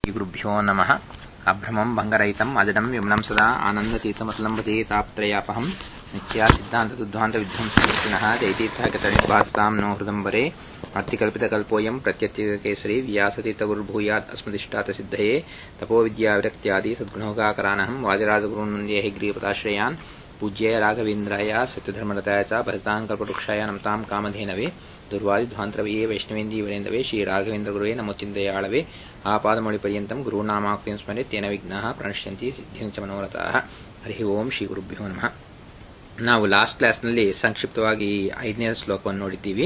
श्रीगुरुभ्यो नमः अभ्रमम् भङ्गरहितम् अजडम् विमलं सदा आनन्दतीर्थमतलम्बते तापत्रयापहम् नित्या सिद्धान्तदुद्ध्वान्तविध्वंसकीर्तिनः जयतीर्थः गतनिर्भासताम् नो हृदम्बरे अर्थिकल्पितकल्पोऽयम् प्रत्यत्यकेसरी व्यासतीर्थगुरुर्भूयात् अस्मदिष्टातसिद्धये तपोविद्याविरक्त्यादि सद्गुणोगाकरानहम् वाजराजगुरून् वन्दे हिग्रीपदाश्रयान् पूज्याय राघवेन्द्राय सत्यधर्मरताय च भजताम् कल्पवृक्षाय नमताम् कामधेनवे ದುರ್ವಾದಿಧ್ವಾಂತರವೇ ವೈಷ್ಣವೇಂದೀವರೇಂದವೇ ಶ್ರೀ ರಾಘವೇಂದ್ರ ಗುರುವೇ ನಮೋಚಿಂತೆಯಾಳವೇ ಆಪಾದಮೌಳಿ ಪರ್ಯಂತಂ ಗುರುನಾಮಾಕ್ತಿಂ ಸ್ಮರೆ ತೇನ ವಿಘ್ನಾಃ ಪ್ರಣಶ್ಯಂತಿ ಸಿದ್ಧಿಂಚ ಮನೋರಥಾಃ ಹರಿ ಓಂ ಶ್ರೀ ಗುರುಭ್ಯೋ ನಮಃ ನಾವು ಲಾಸ್ಟ್ ಕ್ಲಾಸ್ನಲ್ಲಿ ಸಂಕ್ಷಿಪ್ತವಾಗಿ ಐದನೇ ಶ್ಲೋಕವನ್ನು ನೋಡಿದ್ದೀವಿ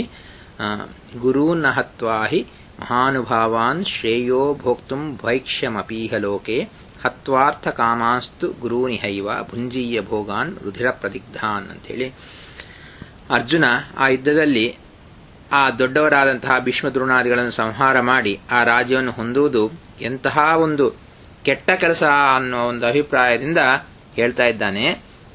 ಗುರೂನ್ನ ಹತ್ವಾಹಿ ಮಹಾನುಭಾವಾನ್ ಶ್ರೇಯೋ ಭೋಕ್ತುಂ ಭೈಕ್ಷ್ಯಮಪೀಹ ಲೋಕೆ ಹತ್ವಾರ್ಥ ಕಾಮಾಸ್ತು ಗುರೂನಿಹೈವ ಭುಂಜೀಯ ಭೋಗಾನ್ ರುಧಿರ ಪ್ರದಿಗ್ಧಾನ್ ಅಂತೇಳಿ ಅರ್ಜುನ ಆ ಯುದ್ಧದಲ್ಲಿ ಆ ದೊಡ್ಡವರಾದಂತಹ ಭೀಷ್ಮ ದ್ರೋಣಾದಿಗಳನ್ನು ಸಂಹಾರ ಮಾಡಿ ಆ ರಾಜ್ಯವನ್ನು ಹೊಂದುವುದು ಎಂತಹ ಒಂದು ಕೆಟ್ಟ ಕೆಲಸ ಅನ್ನೋ ಒಂದು ಅಭಿಪ್ರಾಯದಿಂದ ಹೇಳ್ತಾ ಇದ್ದಾನೆ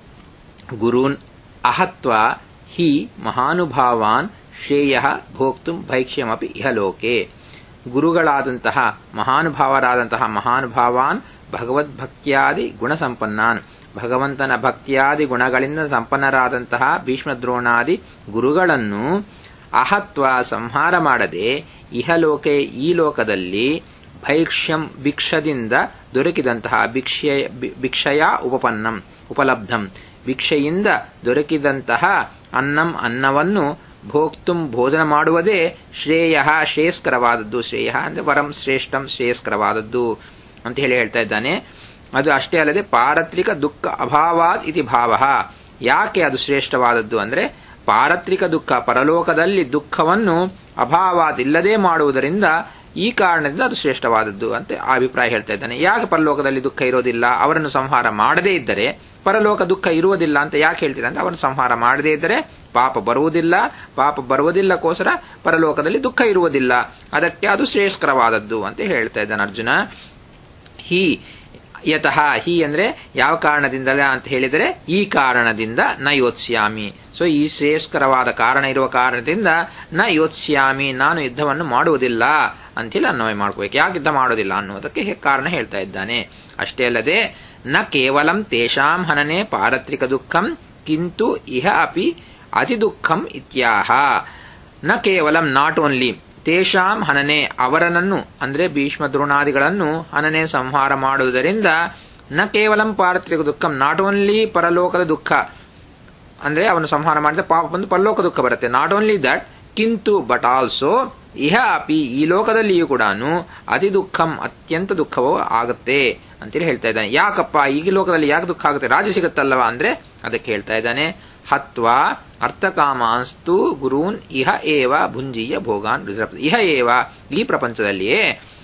ಗುರೂನ್ ಅಹತ್ವ ಹಿ ಮಹಾನುಭಾವಾನ್ ಶ್ರೇಯ ಭೋಕ್ತು ಭೈಕ್ಷ್ಯಮಪಿ ಇಹಲೋಕೆ ಗುರುಗಳಾದಂತಹ ಮಹಾನುಭಾವರಾದಂತಹ ಮಹಾನುಭಾವಾನ್ ಭಗವದ್ಭಕ್ತಿಯಾದಿ ಗುಣಸಂಪನ್ನಾನ್ ಭಗವಂತನ ಭಕ್ತಿಯಾದಿ ಗುಣಗಳಿಂದ ಸಂಪನ್ನರಾದಂತಹ ಭೀಷ್ಮ ದ್ರೋಣಾದಿ ಗುರುಗಳನ್ನು ಅಹತ್ವ ಸಂಹಾರ ಮಾಡದೆ ಇಹಲೋಕೆ ಈ ಲೋಕದಲ್ಲಿ ಭೈಕ್ಷ್ಯಂ ಭಿಕ್ಷದಿಂದ ದೊರಕಿದಂತಹ ಭಿಕ್ಷೆಯ ಭಿಕ್ಷಯ ಉಪಪನ್ನಂ ಉಪಲಬ್ಧಂ ಭಿಕ್ಷೆಯಿಂದ ದೊರಕಿದಂತಹ ಅನ್ನಂ ಅನ್ನವನ್ನು ಭೋಕ್ತುಂ ಭೋಜನ ಮಾಡುವುದೇ ಶ್ರೇಯ ಶ್ರೇಯಸ್ಕರವಾದದ್ದು ಶ್ರೇಯ ಅಂದ್ರೆ ವರಂ ಶ್ರೇಷ್ಠಂ ಶ್ರೇಯಸ್ಕರವಾದದ್ದು ಅಂತ ಹೇಳಿ ಹೇಳ್ತಾ ಇದ್ದಾನೆ ಅದು ಅಷ್ಟೇ ಅಲ್ಲದೆ ಪಾರತ್ರಿಕ ದುಃಖ ಅಭಾವಾದ್ ಇತಿ ಭಾವ ಯಾಕೆ ಅದು ಶ್ರೇಷ್ಠವಾದದ್ದು ಅಂದ್ರೆ ಪಾರತ್ರಿಕ ದುಃಖ ಪರಲೋಕದಲ್ಲಿ ದುಃಖವನ್ನು ಅಭಾವಾದಿಲ್ಲದೆ ಮಾಡುವುದರಿಂದ ಈ ಕಾರಣದಿಂದ ಅದು ಶ್ರೇಷ್ಠವಾದದ್ದು ಅಂತ ಅಭಿಪ್ರಾಯ ಹೇಳ್ತಾ ಇದ್ದಾನೆ ಯಾಕೆ ಪರಲೋಕದಲ್ಲಿ ದುಃಖ ಇರೋದಿಲ್ಲ ಅವರನ್ನು ಸಂಹಾರ ಮಾಡದೇ ಇದ್ದರೆ ಪರಲೋಕ ದುಃಖ ಇರುವುದಿಲ್ಲ ಅಂತ ಯಾಕೆ ಹೇಳ್ತೀರ ಅಂತ ಅವರನ್ನು ಸಂಹಾರ ಮಾಡದೇ ಇದ್ದರೆ ಪಾಪ ಬರುವುದಿಲ್ಲ ಪಾಪ ಬರುವುದಿಲ್ಲಕ್ಕೋಸ್ಕರ ಪರಲೋಕದಲ್ಲಿ ದುಃಖ ಇರುವುದಿಲ್ಲ ಅದಕ್ಕೆ ಅದು ಶ್ರೇಷ್ಠಕರವಾದದ್ದು ಅಂತ ಹೇಳ್ತಾ ಇದ್ದಾನೆ ಅರ್ಜುನ ಹಿ ಯತಃ ಹಿ ಅಂದ್ರೆ ಯಾವ ಕಾರಣದಿಂದಲ ಅಂತ ಹೇಳಿದರೆ ಈ ಕಾರಣದಿಂದ ನ ಯೋತ್ಸ್ಯಾಮಿ ಸೊ ಈ ಶ್ರೇಷ್ಠಕರವಾದ ಕಾರಣ ಇರುವ ಕಾರಣದಿಂದ ನ ಯೋತ್ಸ್ಯಾಮಿ ನಾನು ಯುದ್ಧವನ್ನು ಮಾಡುವುದಿಲ್ಲ ಅಂತೇಳಿ ಅನ್ವಯ ಮಾಡ್ಕೋಬೇಕು ಯಾಕೆ ಯುದ್ಧ ಮಾಡೋದಿಲ್ಲ ಅನ್ನೋದಕ್ಕೆ ಕಾರಣ ಹೇಳ್ತಾ ಇದ್ದಾನೆ ಅಷ್ಟೇ ಅಲ್ಲದೆ ನ ಕೇವಲಂ ತೇಷಾಂ ಹನನೆ ಪಾರತ್ರಿಕ ದುಃಖಂ ಕಿಂತು ಇಹ ಅಪಿ ಅತಿ ದುಃಖಂ ಇತ್ಯಾಹ ನ ಕೇವಲಂ ನಾಟ್ ಓನ್ಲಿ ತೇಷಾಂ ಹನನೆ ಅವರನನ್ನು ಅಂದ್ರೆ ಭೀಷ್ಮ ದ್ರೋಣಾದಿಗಳನ್ನು ಹನನೆ ಸಂಹಾರ ಮಾಡುವುದರಿಂದ ನ ಕೇವಲಂ ಪಾರತ್ರಿಕ ದುಃಖಂ ನಾಟ್ ಓನ್ಲಿ ಪರಲೋಕದ ದುಃಖ ಅಂದ್ರೆ ಅವನು ಸಂಹಾರ ಮಾಡಿದ ಪಾಪ ಬಂದು ಪರಲೋಕ ದುಃಖ ಬರುತ್ತೆ ನಾಟ್ ಓನ್ಲಿ ದಟ್ ಕಿಂತು ಬಟ್ ಆಲ್ಸೋ ಇಹ ಅಪಿ ಈ ಲೋಕದಲ್ಲಿಯೂ ಕೂಡ ಅತಿ ದುಃಖಂ ಅತ್ಯಂತ ದುಃಖವೂ ಆಗುತ್ತೆ ಅಂತೇಳಿ ಹೇಳ್ತಾ ಇದ್ದಾನೆ ಯಾಕಪ್ಪ ಈಗ ಲೋಕದಲ್ಲಿ ಯಾಕೆ ದುಃಖ ಆಗುತ್ತೆ ರಾಜ ಸಿಗುತ್ತಲ್ಲವಾ ಅಂದ್ರೆ ಅದಕ್ಕೆ ಹೇಳ್ತಾ ಇದ್ದಾನೆ ಹತ್ವ ಅರ್ಥಕಾಮಾಸ್ತು ಗುರೂನ್ ಇಹ ಏವ ಭುಂಜೀಯ ಭೋಗಾನ್ ಇಹ ಏವ ಈ ಪ್ರಪಂಚದಲ್ಲಿಯೇ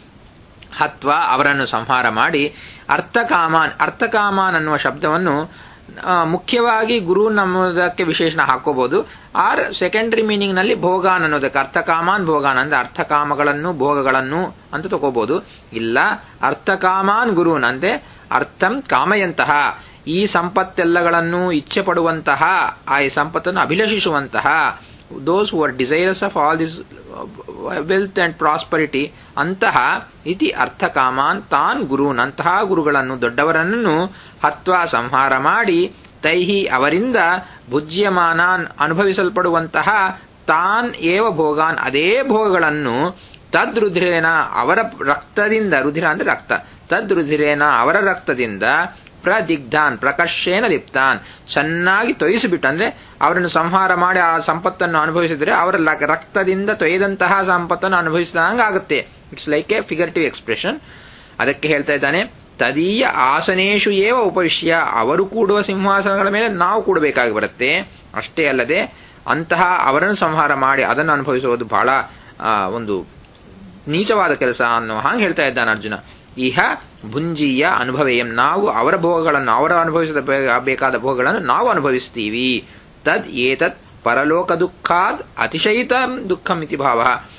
ಹತ್ವ ಅವರನ್ನು ಸಂಹಾರ ಮಾಡಿ ಅರ್ಥಕಾಮಾನ್ ಅರ್ಥಕಾಮಾನ್ ಅನ್ನುವ ಶಬ್ದವನ್ನು ಮುಖ್ಯವಾಗಿ ಗುರು ನಮ್ಮದಕ್ಕೆ ವಿಶೇಷಣ ಹಾಕೋಬಹುದು ಆರ್ ಸೆಕೆಂಡರಿ ಮೀನಿಂಗ್ ನಲ್ಲಿ ಭೋಗಾನ್ ಅನ್ನೋದಕ್ಕೆ ಅರ್ಥಕಾಮಾನ್ ಭೋಗಾನ್ ಅಂದ್ರೆ ಅರ್ಥಕಾಮಗಳನ್ನು ಭೋಗಗಳನ್ನು ಅಂತ ತಗೋಬಹುದು ಇಲ್ಲ ಅರ್ಥಕಾಮಾನ್ ಗುರುನ್ ಅಂದ್ರೆ ಅರ್ಥಂ ಕಾಮಯಂತಹ ಈ ಸಂಪತ್ತೆಲ್ಲಗಳನ್ನು ಇಚ್ಛೆ ಪಡುವಂತಹ ಆ ಈ ಸಂಪತ್ತನ್ನು ಅಭಿಲಷಿಸುವಂತಹ those who are desires of all this wealth and prosperity ಅಂತಹ ಇತಿ ಅರ್ಥಕಾಮಾನ್ ತಾನ್ ಗುರುನ್ ಅಂತಹ ಗುರುಗಳನ್ನು ದೊಡ್ಡವರನ್ನು ಹತ್ವ ಸಂಹಾರ ಮಾಡಿ ತೈಹಿ ಅವರಿಂದ ಭುಜ್ಯಮಾನಾನ್ ಅನುಭವಿಸಲ್ಪಡುವಂತಹ ತಾನ್ ಏವ ಭೋಗಾನ್ ಅದೇ ಭೋಗಗಳನ್ನು ತದ್ರುಧಿರೇನ ಅವರ ರಕ್ತದಿಂದ ರುಧಿರ ಅಂದ್ರೆ ರಕ್ತ ತದ್ರುಧಿರೇನ ಅವರ ರಕ್ತದಿಂದ ಪ್ರದಿಗ್ಧಾನ್ ಪ್ರಕರ್ಷೇನ ಲಿಪ್ತಾನ್ ಚೆನ್ನಾಗಿ ತೊಯಿಸಿಬಿಟ್ಟು ಅಂದ್ರೆ ಅವರನ್ನು ಸಂಹಾರ ಮಾಡಿ ಆ ಸಂಪತ್ತನ್ನು ಅನುಭವಿಸಿದ್ರೆ ಅವರ ರಕ್ತದಿಂದ ತೊಯ್ದಂತಹ ಸಂಪತ್ತನ್ನು ಅನುಭವಿಸಿದಂಗಾಗುತ್ತೆ it's like a figurative expression ಅದಕ್ಕೆ ಹೇಳ್ತಾ ಇದ್ದಾನೆ ತದೀಯ ಆಸನೇಶು ಏವ ಉಪವಿಶ್ಯ ಅವರು ಕೂಡುವ ಸಿಂಹಾಸನಗಳ ಮೇಲೆ ನಾವು ಕೂಡಬೇಕಾಗಿ ಬರುತ್ತೆ ಅಷ್ಟೇ ಅಲ್ಲದೆ ಅಂತಹ ಅವರನ್ನು ಸಂಹಾರ ಮಾಡಿ ಅದನ್ನು ಅನುಭವಿಸುವುದು ಬಹಳ ಒಂದು ನೀಚವಾದ ಕೆಲಸ ಅನ್ನೋ ಹಾಗೆ ಹೇಳ್ತಾ ಇದ್ದಾನೆ ಅರ್ಜುನ ಇಹ ಭುಂಜೀಯ ಅನುಭವೇಯಂ ನಾವು ಅವರ ಭೋಗಗಳನ್ನು ಅವರ ಅನುಭವಿಸದ ಬೇಕಾದ ಭೋಗಗಳನ್ನು ನಾವು ಅನುಭವಿಸ್ತೀವಿ ತದ್ ಏತತ್ ಪರಲೋಕ ದುಃಖಾದ್ ಅತಿಶಯಿತ ದುಃಖಂ ಇತಿ ಭಾವ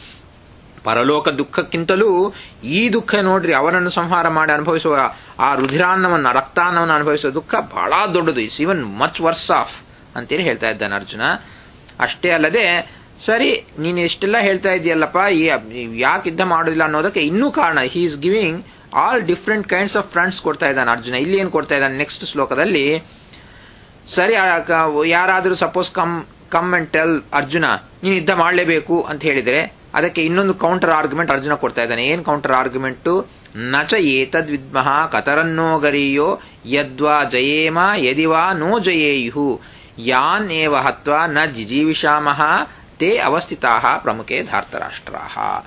ಪರಲೋಕ ದುಃಖಕ್ಕಿಂತಲೂ ಈ ದುಃಖ ನೋಡ್ರಿ ಅವರನ್ನು ಸಂಹಾರ ಮಾಡಿ ಅನುಭವಿಸುವ ಆ ರುಧಿರಾನ್ನವನ್ನು ರಕ್ತಾನ್ನವನ್ನು ಅನುಭವಿಸುವ ದುಃಖ ಬಹಳ ದೊಡ್ಡದು is even much worse of ಅಂತೇಳಿ ಹೇಳ್ತಾ ಇದ್ದಾನೆ ಅರ್ಜುನ ಅಷ್ಟೇ ಅಲ್ಲದೆ ಸರಿ ನೀನು ಇಷ್ಟೆಲ್ಲ ಹೇಳ್ತಾ ಇದೆಯಲ್ಲಪ್ಪ ಯಾಕೆ ಯುದ್ಧ ಮಾಡೋದಿಲ್ಲ ಅನ್ನೋದಕ್ಕೆ ಇನ್ನೂ ಕಾರಣ he is giving all different kinds of fronts ಕೊಡ್ತಾ ಇದ್ದಾನೆ ಅರ್ಜುನ ಇಲ್ಲಿ ಏನ್ ಕೊಡ್ತಾ ಇದ್ದಾನೆ ನೆಕ್ಸ್ಟ್ ಶ್ಲೋಕದಲ್ಲಿ ಸರಿ ಯಾರಾದರೂ suppose come come and tell Arjuna ನೀನು ಯುದ್ಧ ಮಾಡಲೇಬೇಕು ಅಂತ ಹೇಳಿದ್ರೆ ಅದಕ್ಕೆ ಇನ್ನೊಂದು ಕೌಂಟರ್ ಆರ್ಗ್ಯುಮೆಂಟ್ ಅರ್ಜುನ ಕೊಡ್ತಾ ಇದ್ದಾನೆ ಏನ್ ಕೌಂಟರ್ ಆರ್ಗ್ಯುಮೆಂಟ್ ನಚ ಏತದ್ ವಿದ್ಮಃ ಕತರನ್ನೋ ಗರೀಯೋ ಯದ್ವಾ ಜಯೇಮ ಯದಿವಾ ನೋ ಜಯೇಯು ಯಾನ್ ಏವ ಹತ್ವಾ ನ ಜಿಜೀವಿಷಾಮಃ ತೇ ಅವಸ್ಥಿತಾ ಪ್ರಮುಖೇ ಧಾರ್ತರಾಷ್ಟ್ರಾ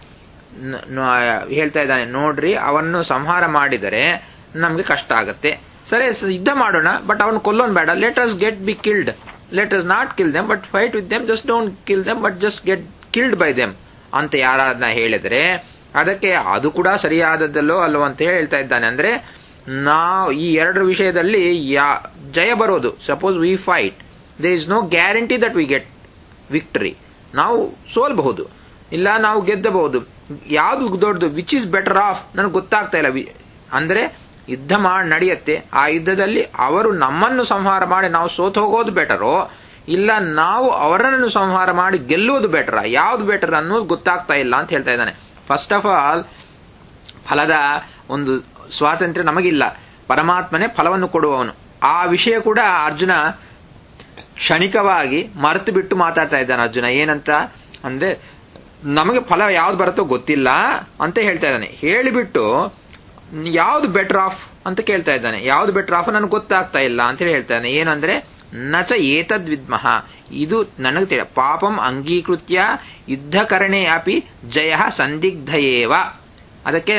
ಹೇಳ್ತಾ ಇದ್ದಾನೆ ನೋಡ್ರಿ ಅವನ್ನು ಸಂಹಾರ ಮಾಡಿದರೆ ನಮ್ಗೆ ಕಷ್ಟ ಆಗತ್ತೆ ಸರಿ ಯುದ್ಧ ಮಾಡೋಣ ಬಟ್ ಅವನು ಕೊಲ್ಲೋನ್ ಬೇಡ let us get be killed let us not kill them but fight with them just don't kill them but just get killed by them ಅಂತ ಯಾರನ್ನ ಹೇಳಿದ್ರೆ ಅದಕ್ಕೆ ಅದು ಕೂಡ ಸರಿಯಾದದ್ದಲ್ಲೋ ಅಲ್ಲೋ ಅಂತ ಹೇಳ್ತಾ ಇದ್ದಾನೆ ಅಂದ್ರೆ ನಾವು ಈ ಎರಡರ ವಿಷಯದಲ್ಲಿ ಜಯ ಬರೋದು suppose we fight they is no guarantee that we get victory ನಾವು ಸೋಲ್ಬಹುದು ಇಲ್ಲ ನಾವು ಗೆದ್ದಬಹುದು ಯಾವ್ದು ದೊಡ್ಡದು ವಿಚ್ ಇಸ್ ಬೆಟರ್ ಆಫ್ ನನಗೆ ಗೊತ್ತಾಗ್ತಾ ಇಲ್ಲ ಅಂದ್ರೆ ಯುದ್ಧ ಮಾಡಿ ನಡೆಯುತ್ತೆ ಆ ಯುದ್ಧದಲ್ಲಿ ಅವರು ನಮ್ಮನ್ನು ಸಂಹಾರ ಮಾಡಿ ನಾವು ಸೋತ್ ಹೋಗೋದು ಬೆಟರೋ ಇಲ್ಲ ನಾವು ಅವರನ್ನು ಸಂಹಾರ ಮಾಡಿ ಗೆಲ್ಲುವುದು ಬೆಟರ್ ಯಾವ್ದು ಬೆಟರ್ ಅನ್ನೋದು ಗೊತ್ತಾಗ್ತಾ ಇಲ್ಲ ಅಂತ ಹೇಳ್ತಾ ಇದ್ದಾನೆ ಫಸ್ಟ್ ಆಫ್ ಆಲ್ ಫಲದ ಒಂದು ಸ್ವಾತಂತ್ರ್ಯ ನಮಗಿಲ್ಲ ಪರಮಾತ್ಮನೇ ಫಲವನ್ನು ಕೊಡುವವನು ಆ ವಿಷಯ ಕೂಡ ಅರ್ಜುನ ಕ್ಷಣಿಕವಾಗಿ ಮರೆತು ಬಿಟ್ಟು ಮಾತಾಡ್ತಾ ಇದ್ದಾನೆ ಅರ್ಜುನ ಏನಂತ ಅಂದ್ರೆ ನಮಗೆ ಫಲ ಯಾವ್ದು ಬರುತ್ತೋ ಗೊತ್ತಿಲ್ಲ ಅಂತ ಹೇಳ್ತಾ ಇದ್ದಾನೆ ಹೇಳಿಬಿಟ್ಟು ಯಾವ್ದು ಬೆಟರ್ ಆಫ್ ಅಂತ ಕೇಳ್ತಾ ಇದ್ದಾನೆ ಯಾವ್ದು ಬೆಟರ್ ಆಫ್ ನನಗೆ ಗೊತ್ತಾಗ್ತಾ ಇಲ್ಲ ಅಂತ ಹೇಳಿ ಹೇಳ್ತಾ ಇದ್ದಾನೆ ಏನಂದ್ರೆ ನಚ ಏತದ್ ವಿದ್ಮಃ ಇದು ನನಗೆ ತಿಳ ಪಾಪಂ ಅಂಗೀಕೃತ್ಯ ಯುದ್ಧಕರಣೆ ಅಪಿ ಜಯ ಸಂದಿಗ್ಧಯೇವ ಅದಕ್ಕೆ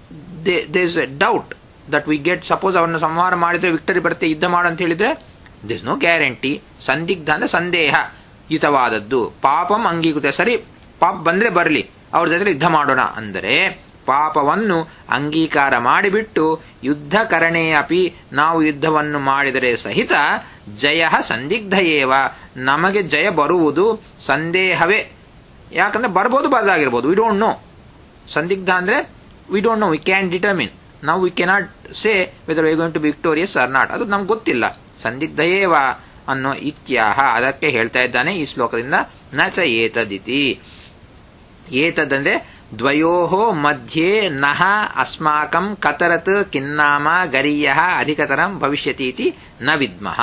does a doubt that we get suppose ಅವರನ್ನು ಸಂಹಾರ ಮಾಡಿದ್ರೆ ವಿಕ್ಟರಿ ಬರುತ್ತೆ ಯುದ್ಧ ಮಾಡು ಅಂತ ಹೇಳಿದ್ರೆ ದಿಸ್ ನೋ ಗ್ಯಾರಂಟಿ ಸಂದಿಗ್ಧ ಅಂದ್ರೆ ಸಂದೇಹ ಯುತವಾದದ್ದು ಪಾಪಂ ಅಂಗೀಕೃತ ಸರಿ ಪಾಪ ಬಂದ್ರೆ ಬರಲಿ ಅವ್ರ ಜೊತೆ ಯುದ್ಧ ಮಾಡೋಣ ಅಂದರೆ ಪಾಪವನ್ನು ಅಂಗೀಕಾರ ಮಾಡಿಬಿಟ್ಟು ಯುದ್ಧ ಕರಣೆ ಅಪಿ ನಾವು ಯುದ್ಧವನ್ನು ಮಾಡಿದರೆ ಸಹಿತ ಜಯ ಸಂದಿಗ್ಧಯೇವ ನಮಗೆ ಜಯ ಬರುವುದು ಸಂದೇಹವೇ ಯಾಕಂದ್ರೆ ಬರ್ಬೋದು ಬರದಾಗಿರ್ಬೋದು ವಿ ಡೋಂಟ್ ನೋ ಸಂದಿಗ್ಧ ಅಂದ್ರೆ we don't know we can determine ನಾವು we cannot say whether we going to be victorious or not ಅದು ನಮ್ಗೆ ಗೊತ್ತಿಲ್ಲ ಸಂದಿಗ್ಧಯೇವ ಅನ್ನೋ ಇತ್ಯಾಹ ಅದಕ್ಕೆ ಹೇಳ್ತಾ ಇದ್ದಾನೆ ಈ ಶ್ಲೋಕದಿಂದ ನ ಚ ಏತದಿತಿ ಏತದಂದ್ರೆ ದ್ವಯೋ ಮಧ್ಯೆ ನಹ ಅಸ್ಮಾಕಂ ಕತರತ್ ಕಿನ್ನಾಮ ಗರೀಯ ಅಧಿಕತರಂ ಭವಿಷ್ಯತಿ ಇತಿ ನ ವಿದ್ಮಃ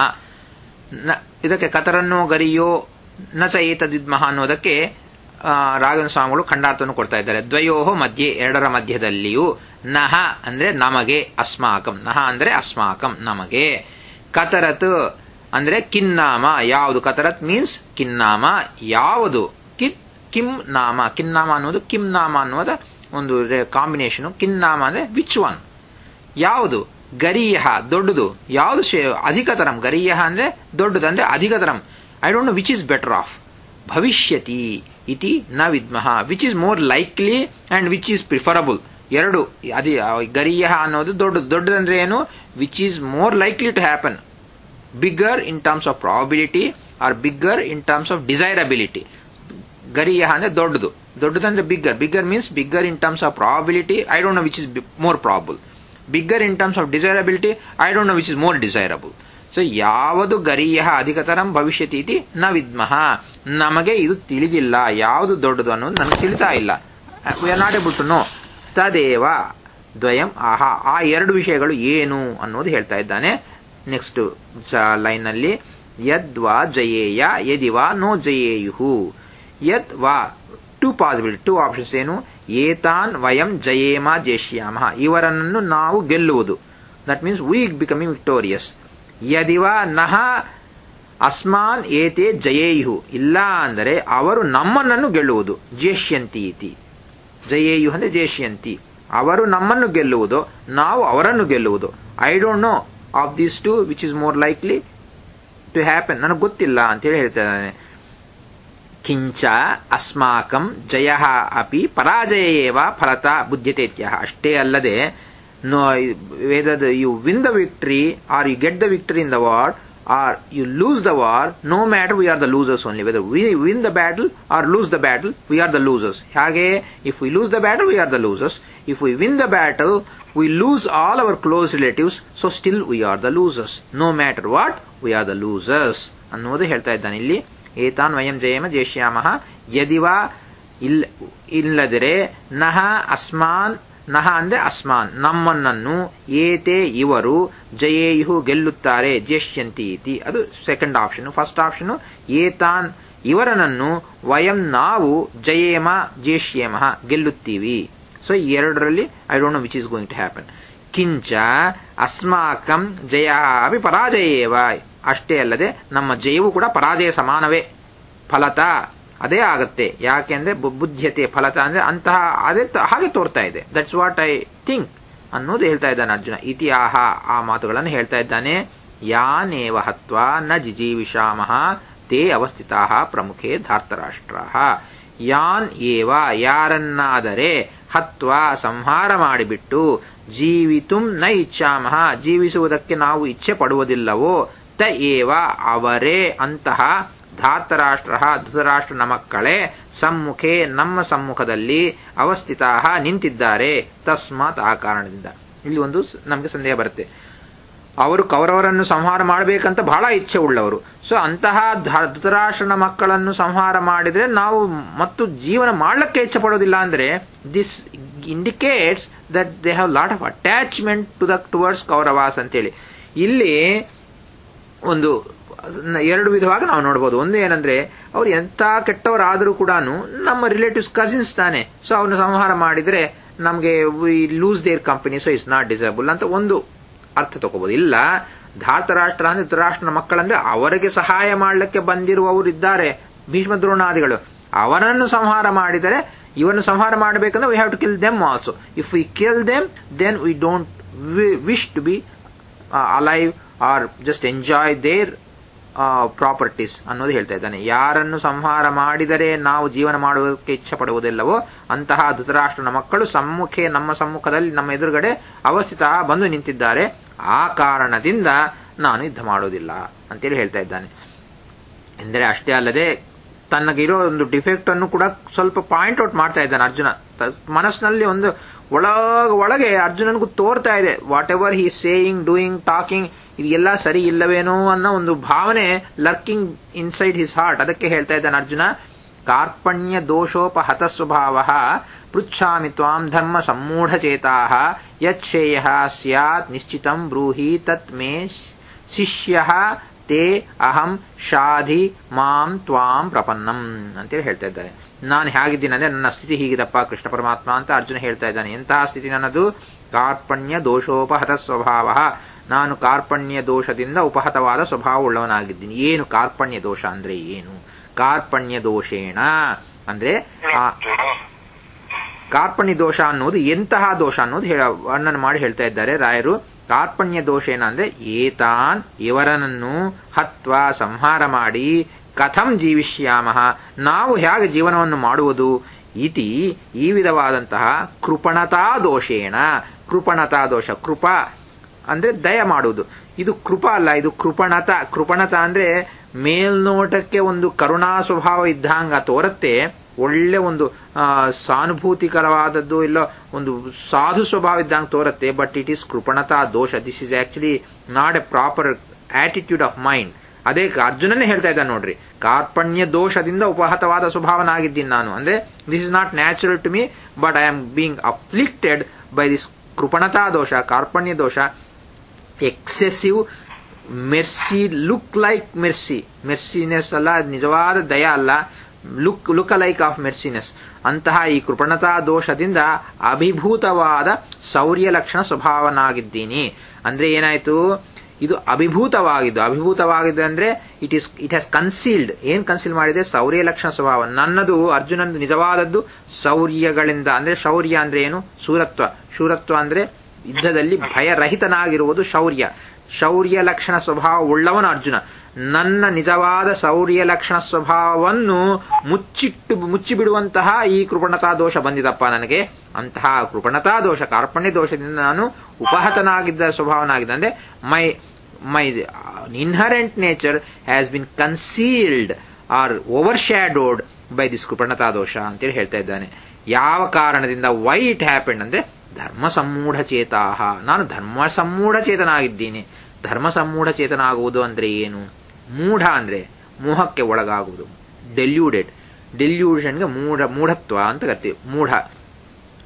ಇದಕ್ಕೆ ಕತರನ್ನೋ ಗರಿಯೋ ನ ಚ ಏತದ್ವಿದ್ಮಃ ಅನ್ನೋದಕ್ಕೆ ರಾಘವನ ಸ್ವಾಮಿಗಳು ಖಂಡಾರ್ಥವನ್ನು ಕೊಡ್ತಾ ಇದ್ದಾರೆ ದ್ವಯೋ ಮಧ್ಯೆ ಎರಡರ ಮಧ್ಯದಲ್ಲಿಯೂ ನಹ ಅಂದ್ರೆ ನಮಗೆ ಅಸ್ಮಾಕಂ ನಹ ಅಂದ್ರೆ ಅಸ್ಮಾಕಂ ನಮಗೆ ಕತರತ್ ಅಂದ್ರೆ ಕಿನ್ನಾಮ ಯಾವುದು ಕತರತ್ ಮೀನ್ಸ್ ಕಿನ್ನಾಮ ಯಾವುದು ಕಿತ್ ಕಿಮ್ ನಾಮ ಕಿನ್ನಾಮ ಅನ್ನೋದು ಕಿಮ್ ನಾಮ ಅನ್ನೋದ ಒಂದು ಕಾಂಬಿನೇಷನ್ ಕಿನ್ನಾಮ ಅಂದ್ರೆ ವಿಚ್ ಒನ್ ಯಾವುದು ಗರೀಯ ದೊಡ್ಡದು ಯಾವುದು ಅಧಿಕತರಂ ಗರೀಯ ಅಂದ್ರೆ ದೊಡ್ಡದು ಅಂದ್ರೆ ಅಧಿಕತರಂ I don't know which is better off ಭವಿಷ್ಯತಿ ಇತಿ ನ ವಿದ್ಮಃ which is more likely and which is preferable ಎರಡು ಅದಿ ಗರೀಯ ಅನ್ನೋದು ದೊಡ್ಡದು ದೊಡ್ಡದಂದ್ರೆ ಏನು which is more likely to happen bigger in terms of probability or bigger in terms of desirability ಗರಿಯ ಅಂದ್ರೆ ದೊಡ್ಡದು ದೊಡ್ಡದಂದ್ರೆ bigger bigger means bigger in terms of probability I don't know which is more probable bigger in terms of desirability I don't know which is more desirable so ಯಾವುದು ಗರೀಯ ಅಧಿಕತರಂ ಭವಿಷ್ಯತಿ ಇತಿ ನ ವಿದ್ಮಃ ನಮಗೆ ಇದು ತಿಳಿದಿಲ್ಲ ಯಾವುದು ದೊಡ್ಡದು ಅನ್ನೋದು ನನಗೆ ತಿಳಿತಾ ಇಲ್ಲ we are not able to know ತದೇವ ದ್ವಯಂ ಆಹಾ ಆ ಎರಡು ವಿಷಯಗಳು ಏನು ಅನ್ನೋದು ಹೇಳ್ತಾ ಇದ್ದಾನೆ ನೆಕ್ಸ್ಟ್ ಲೈನ್ ನಲ್ಲಿ ಯದ್ವಾ ಜಯೇಯ ಯದಿವಾ ನೋ ಜಯೇಯು ಯತ್ ವಾ ಟು ಪಾಸಿಬಿಲಿಟಿ ಟು ಆಪ್ಷನ್ಸ್ ಏನು ಏತಾನ್ ವಯಂ ಜಯೇಮ ಜೇಷ್ಯಾಮ ಇವರನ್ನು ನಾವು ಗೆಲ್ಲುವುದು that means we becoming victorious ಯದಿವ ನಹ ಅಸ್ಮಾನ್ ಏತೆ ಜಯೇಯು ಇಲ್ಲ ಅಂದರೆ ಅವರು ನಮ್ಮನನ್ನು ಗೆಲ್ಲುವುದು ಜೇಷ್ಯಂತಿ ಇತಿ ಜಯೇಯು ಅಂದ್ರೆ ಜೇಷ್ಯಂತಿ ಅವರು ನಮ್ಮನ್ನು ಗೆಲ್ಲುವುದು ನಾವು ಅವರನ್ನು ಗೆಲ್ಲುವುದು I don't know of these two which is more likely to happen ನನಗೆ ಗೊತ್ತಿಲ್ಲ ಅಂತೇಳಿ ಹೇಳ್ತಾ ಇದ್ದಾನೆ ಕಿಂಚ ಅಸ್ಮಾಕಂ ಜಯ ಅಪಿ ಪರಾಜಯೇವ ಫಲತ ಬುದ್ಧತೆ ಇತ್ಯಹ ಅಷ್ಟೇ ಅಲ್ಲದೆ ವೇದದ you win the victory or you get the victory in the war or you lose the war no matter we are the losers only whether we win the battle or lose the battle we are the losers ಹಾಗೆ if we lose the battle we are the losers if we win the battle we lose all our close relatives so still we are the losers no matter what we are the losers ಅನ್ನೋದು ಹೇಳ್ತಾ ಇದ್ದಾನೆ ಇಲ್ಲಿ ಏತಾನ್ ವಯಂ ಜಯಮ ಜೇಷ್ಯಾಮ ಯದಿವ ಇಲ್ಲದಿರೆ ನಹ ಅಸ್ಮಾನ್ ನಹ ಅಂದ್ರೆ ಅಸ್ಮಾನ್ ನಮ್ಮನ್ನನ್ನು ಏತೆ ಇವರು ಜಯೇಯು ಗೆಲ್ಲುತ್ತಾರೆ ಜೇಷ್ಯಂತಿ ಇತಿ ಅದು ಸೆಕೆಂಡ್ ಆಪ್ಷನ್ ಫಸ್ಟ್ ಆಪ್ಷನ್ ಏತಾನ್ ಇವರನನ್ನು ವಯಂ ನಾವು ಜಯೇಮ ಜೇಷ್ಯೇಮ ಗೆಲ್ಲುತ್ತೀವಿ ಸೊ ಈ ಎರಡರಲ್ಲಿ I don't know which is going to happen ಕಿಂಚ ಅಸ್ಮಾಕಂ ಜಯ ಅಪಿ ಪರಾಜಯೇವ ಅಷ್ಟೇ ಅಲ್ಲದೆ ನಮ್ಮ ಜಯವು ಕೂಡ ಪರಾಜಯ ಸಮಾನವೇ ಫಲತ ಅದೇ ಆಗತ್ತೆ ಯಾಕೆಂದ್ರೆ ಬುದ್ಧ್ಯತೆ ಫಲತ ಅಂದ್ರೆ ಅಂತಹ ಅದೇ ಹಾಗೆ ತೋರ್ತಾ ಇದೆ ದಟ್ಸ್ ವಾಟ್ ಐ ಥಿಂಕ್ ಅನ್ನೋದು ಹೇಳ್ತಾ ಇದ್ದಾನೆ ಅರ್ಜುನ ಇತಿಹಾಹ ಆ ಮಾತುಗಳನ್ನು ಹೇಳ್ತಾ ಇದ್ದಾನೆ ಯಾನೇವ ಹತ್ವ ನ ಜಿಜೀವಿಷಾಮಹ ತೇ ಅವಸ್ಥಿತಾ ಪ್ರಮುಖೇ ಧಾರ್ತರಾಷ್ಟ್ರ ಯಾನ್ ಏವ ಯಾರನ್ನಾದರೆ ಹತ್ವ ಸಂಹಾರ ಮಾಡಿಬಿಟ್ಟು ಜೀವಿತುಂ ನ ಇಚ್ಛಾಮಹ ಜೀವಿಸುವುದಕ್ಕೆ ನಾವು ಇಚ್ಛೆ ಪಡುವುದಿಲ್ಲವೋ ತ ಏವ ಅವರೇ ಅಂತಹ ಧಾತರಾಷ್ಟ್ರ ಧೃತರಾಷ್ಟ್ರನ ಮಕ್ಕಳೇ ಸಮ್ಮುಖೆ ನಮ್ಮ ಸಮ್ಮುಖದಲ್ಲಿ ಅವಸ್ಥಿತ ನಿಂತಿದ್ದಾರೆ ತಸ್ಮಾತ್ ಆ ಕಾರಣದಿಂದ ಇಲ್ಲಿ ಒಂದು ನಮಗೆ ಸಂದೇಹ ಬರುತ್ತೆ ಅವರು ಕೌರವರನ್ನು ಸಂಹಾರ ಮಾಡಬೇಕಂತ ಬಹಳ ಇಚ್ಛೆ ಉಳ್ಳವರು ಸೊ ಅಂತಹ ಧೃತರಾಷ್ಟ್ರನ ಮಕ್ಕಳನ್ನು ಸಂಹಾರ ಮಾಡಿದ್ರೆ ನಾವು ಮತ್ತು ಜೀವನ ಮಾಡಲಿಕ್ಕೆ ಇಚ್ಛೆ ಪಡೋದಿಲ್ಲ ಅಂದ್ರೆ this indicates that they have lot of attachment to the towards Kauravas ಅಂತೇಳಿ ಇಲ್ಲಿ ಒಂದು ಎರಡು ವಿಧವಾಗಿ ನಾವು ನೋಡಬಹುದು ಒಂದು ಏನಂದ್ರೆ ಅವ್ರು ಎಂತ ಕೆಟ್ಟವರಾದರೂ ಕೂಡ ನಮ್ಮ ರಿಲೇಟಿವ್ಸ್ ಕಸಿನ್ಸ್ ತಾನೆ ಸೊ ಅವ್ರನ್ನ ಸಂಹಾರ ಮಾಡಿದ್ರೆ ನಮಗೆ lose their company so it's not disable ಅಂತ ಒಂದು ಅರ್ಥ ತಗೋಬಹುದು ಇಲ್ಲ ಧಾತರಾಷ್ಟ್ರ ಅಂದ್ರೆ ಧೃತರಾಷ್ಟ್ರನ ಮಕ್ಕಳಂದ್ರೆ ಅವರಿಗೆ ಸಹಾಯ ಮಾಡಲಿಕ್ಕೆ ಬಂದಿರುವವರು ಇದ್ದಾರೆ ಭೀಷ್ಮ ದ್ರೋಣಾದಿಗಳು ಅವರನ್ನು ಸಂಹಾರ ಮಾಡಿದರೆ ಇವನ್ನು ಸಂಹಾರ ಮಾಡಬೇಕಂದ್ರೆ we have to kill them also if we kill them then we don't wish to be alive or just enjoy their properties ಅನ್ನೋದು ಹೇಳ್ತಾ ಇದ್ದಾನೆ ಯಾರನ್ನು ಸಂಹಾರ ಮಾಡಿದರೆ ನಾವು ಜೀವನ ಮಾಡುವುದಕ್ಕೆ ಇಚ್ಛೆ ಪಡುವುದಿಲ್ಲವೋ ಅಂತಹ ಧೃತರಾಷ್ಟ್ರನ ಮಕ್ಕಳು ಸಮ್ಮುಖೆ ನಮ್ಮ ಸಮ್ಮುಖದಲ್ಲಿ ನಮ್ಮ ಎದುರುಗಡೆ ಅವಸ್ಥಿತ ಬಂದು ನಿಂತಿದ್ದಾರೆ ಆ ಕಾರಣದಿಂದ ನಾನು ಯುದ್ಧ ಮಾಡೋದಿಲ್ಲ ಅಂತೇಳಿ ಹೇಳ್ತಾ ಇದ್ದಾನೆ ಎಂದರೆ ಅಷ್ಟೇ ಅಲ್ಲದೆ ತನ್ನಗಿರೋ ಒಂದು ಡಿಫೆಕ್ಟ್ ಅನ್ನು ಕೂಡ ಸ್ವಲ್ಪ ಪಾಯಿಂಟ್ ಔಟ್ ಮಾಡ್ತಾ ಇದ್ದಾನೆ ಅರ್ಜುನ ಮನಸ್ಸಿನಲ್ಲಿ ಒಂದು ಒಳಗ ಒಳಗೆ ಅರ್ಜುನನಿಗೂ ತೋರ್ತಾ ಇದೆ whatever he saying doing talking ಇದು ಎಲ್ಲ ಸರಿ ಇಲ್ಲವೇನೋ ಅನ್ನೋ ಒಂದು ಭಾವನೆ ಲರ್ಕಿಂಗ್ ಇನ್ಸೈಡ್ ಹಿಸ್ ಹಾರ್ಟ್ ಅದಕ್ಕೆ ಹೇಳ್ತಾ ಇದ್ದಾನೆ ಅರ್ಜುನ ಕಾರ್ಪಣ್ಯ ದೋಷೋಪಹತ ಸ್ವಭಾವ ಪೃಚ್ಛಾಮಿ ತ್ವಾಂ ಧರ್ಮ ಸಮ್ಮೂಢಚೇತಾ ಯಚ್ಛೇಯ ಸ್ಯಾತ್ ನಿಶ್ಚಿತಂ ಬ್ರೂಹಿ ತತ್ ಮೇ ಶಿಷ್ಯ ತೇ ಅಹಂ ಶಾಧಿ ಮಾಂ ತ್ವಾಂ ಪ್ರಪನ್ನಂ ಅಂತೇಳಿ ಹೇಳ್ತಾ ಇದ್ದಾರೆ ನಾನು ಹೇಗಿದ್ದೀನಿ ಅಂದ್ರೆ ನನ್ನ ಸ್ಥಿತಿ ಹೀಗಿದಪ್ಪ ಕೃಷ್ಣ ಪರಮಾತ್ಮ ಅಂತ ಅರ್ಜುನ ಹೇಳ್ತಾ ಇದ್ದಾನೆ ಎಂತಹ ಸ್ಥಿತಿ ನನ್ನದು ಕಾರ್ಪಣ್ಯ ದೋಷೋಪಹತ ಸ್ವಭಾವ ನಾನು ಕಾರ್ಪಣ್ಯ ದೋಷದಿಂದ ಉಪಹತವಾದ ಸ್ವಭಾವ ಉಳ್ಳವನಾಗಿದ್ದೀನಿ ಏನು ಕಾರ್ಪಣ್ಯ ದೋಷ ಅಂದ್ರೆ ಏನು ಕಾರ್ಪಣ್ಯ ದೋಷೇಣ ಅಂದ್ರೆ ಆ ಕಾರ್ಪಣ್ಯ ದೋಷ ಅನ್ನೋದು ಎಂತಹ ದೋಷ ಅನ್ನೋದು ವರ್ಣನೆ ಮಾಡಿ ಹೇಳ್ತಾ ಇದ್ದಾರೆ ರಾಯರು ಕಾರ್ಪಣ್ಯ ದೋಷ ಏನಂದ್ರೆ ಏತಾನ್ ಇವರನ್ನು ಹತ್ವ ಸಂಹಾರ ಮಾಡಿ ಕಥಂ ಜೀವಿಷ್ಯಾಮ ನಾವು ಹೇಗೆ ಜೀವನವನ್ನು ಮಾಡುವುದು ಇತಿ ಈ ವಿಧವಾದಂತಹ ಕೃಪಣತಾ ದೋಷೇಣ ಕೃಪಣತಾ ದೋಷ ಕೃಪ ಅಂದ್ರೆ ದಯ ಮಾಡುವುದು ಇದು ಕೃಪ ಅಲ್ಲ ಇದು ಕೃಪಣತ ಕೃಪಣತ ಅಂದ್ರೆ ಮೇಲ್ನೋಟಕ್ಕೆ ಒಂದು ಕರುಣಾ ಸ್ವಭಾವ ಇದ್ದಂಗ ತೋರತ್ತೆ ಒಳ್ಳೆ ಒಂದು ಸಾನುಭೂತಿಕರವಾದದ್ದು ಇಲ್ಲ ಒಂದು ಸಾಧು ಸ್ವಭಾವ ಇದ್ದಂಗೆ ತೋರತ್ತೆ ಬಟ್ ಇಟ್ ಈಸ್ ಕೃಪಣತಾ ದೋಷ this is actually not a proper attitude of mind ಅದೇ ಅರ್ಜುನನೇ ಹೇಳ್ತಾ ಇದ್ದಾನೆ ನೋಡ್ರಿ ಕಾರ್ಪಣ್ಯ ದೋಷದಿಂದ ಉಪಹತವಾದ ಸ್ವಭಾವನಾಗಿದ್ದೀನಿ ನಾನು ಅಂದ್ರೆ this is not natural to me but I am being afflicted by this ಕೃಪಣತಾ ದೋಷ ಕಾರ್ಪಣ್ಯ ದೋಷ excessive mercy look like mercy merciness ಅಲ್ಲ ನಿಜವಾದ ದಯ ಅಲ್ಲ look look like of merciness ಅಂತಹ ಈ ಕೃಪಣತಾ ದೋಷದಿಂದ ಅಭಿಭೂತವಾದ ಶೌರ್ಯ ಲಕ್ಷಣ ಸ್ವಭಾವನಾಗಿದ್ದೀನಿ ಅಂದ್ರೆ ಏನಾಯ್ತು ಇದು ಅಭಿಭೂತವಾಗಿದ್ದು ಅಭಿಭೂತವಾಗಿದೆ ಅಂದ್ರೆ it is it has concealed ಏನ್ ಕನ್ಸೀಲ್ ಮಾಡಿದೆ ಶೌರ್ಯ ಲಕ್ಷಣ ಸ್ವಭಾವ ನನ್ನದು ಅರ್ಜುನಂದು ನಿಜವಾದದ್ದು ಶೌರ್ಯಗಳಿಂದ ಅಂದ್ರೆ ಶೌರ್ಯ ಅಂದ್ರೆ ಏನು ಶೂರತ್ವ ಶೂರತ್ವ ಅಂದ್ರೆ ಯುದ್ಧದಲ್ಲಿ ಭಯರಹಿತನಾಗಿರುವುದು ಶೌರ್ಯ ಶೌರ್ಯ ಲಕ್ಷಣ ಸ್ವಭಾವ ಉಳ್ಳವನು ಅರ್ಜುನ ನನ್ನ ನಿಜವಾದ ಶೌರ್ಯ ಲಕ್ಷಣ ಸ್ವಭಾವವನ್ನು ಮುಚ್ಚಿಟ್ಟು ಮುಚ್ಚಿಬಿಡುವಂತಹ ಈ ಕೃಪಣತಾ ದೋಷ ಬಂದಿದಪ್ಪ ನನಗೆ ಅಂತಹ ಕೃಪಣತಾ ದೋಷ ಕಾರ್ಪಣ್ಯ ದೋಷದಿಂದ ನಾನು ಉಪಹತನಾಗಿದ್ದ ಸ್ವಭಾವನಾಗಿದ್ದ ಅಂದ್ರೆ my my inherent nature has been concealed or overshadowed by this ಕೃಪಣತಾ ದೋಷ ಅಂತೇಳಿ ಹೇಳ್ತಾ ಇದ್ದಾನೆ ಯಾವ ಕಾರಣದಿಂದ ವೈ ಇಟ್ ಹ್ಯಾಪೆಂಡ್ ಅಂದ್ರೆ ಧರ್ಮ ಸಮ್ಮೂಢ ಚೇತಾಹ ನಾನು ಧರ್ಮ ಸಮ್ಮೂಢ ಚೇತನಾಗಿದ್ದೀನಿ ಧರ್ಮ ಸಮ್ಮೂಢ ಚೇತನ ಆಗುವುದು ಅಂದ್ರೆ ಏನು ಮೂಢ ಅಂದ್ರೆ ಮೋಹಕ್ಕೆ ಒಳಗಾಗುವುದು ಡೆಲ್ಯೂಡೆಡ್ ಡೆಲ್ಯೂಷನ್ಗೆ ಮೂಢ ಮೂಢತ್ವ ಅಂತ ಕರಿತೀವಿ ಮೂಢ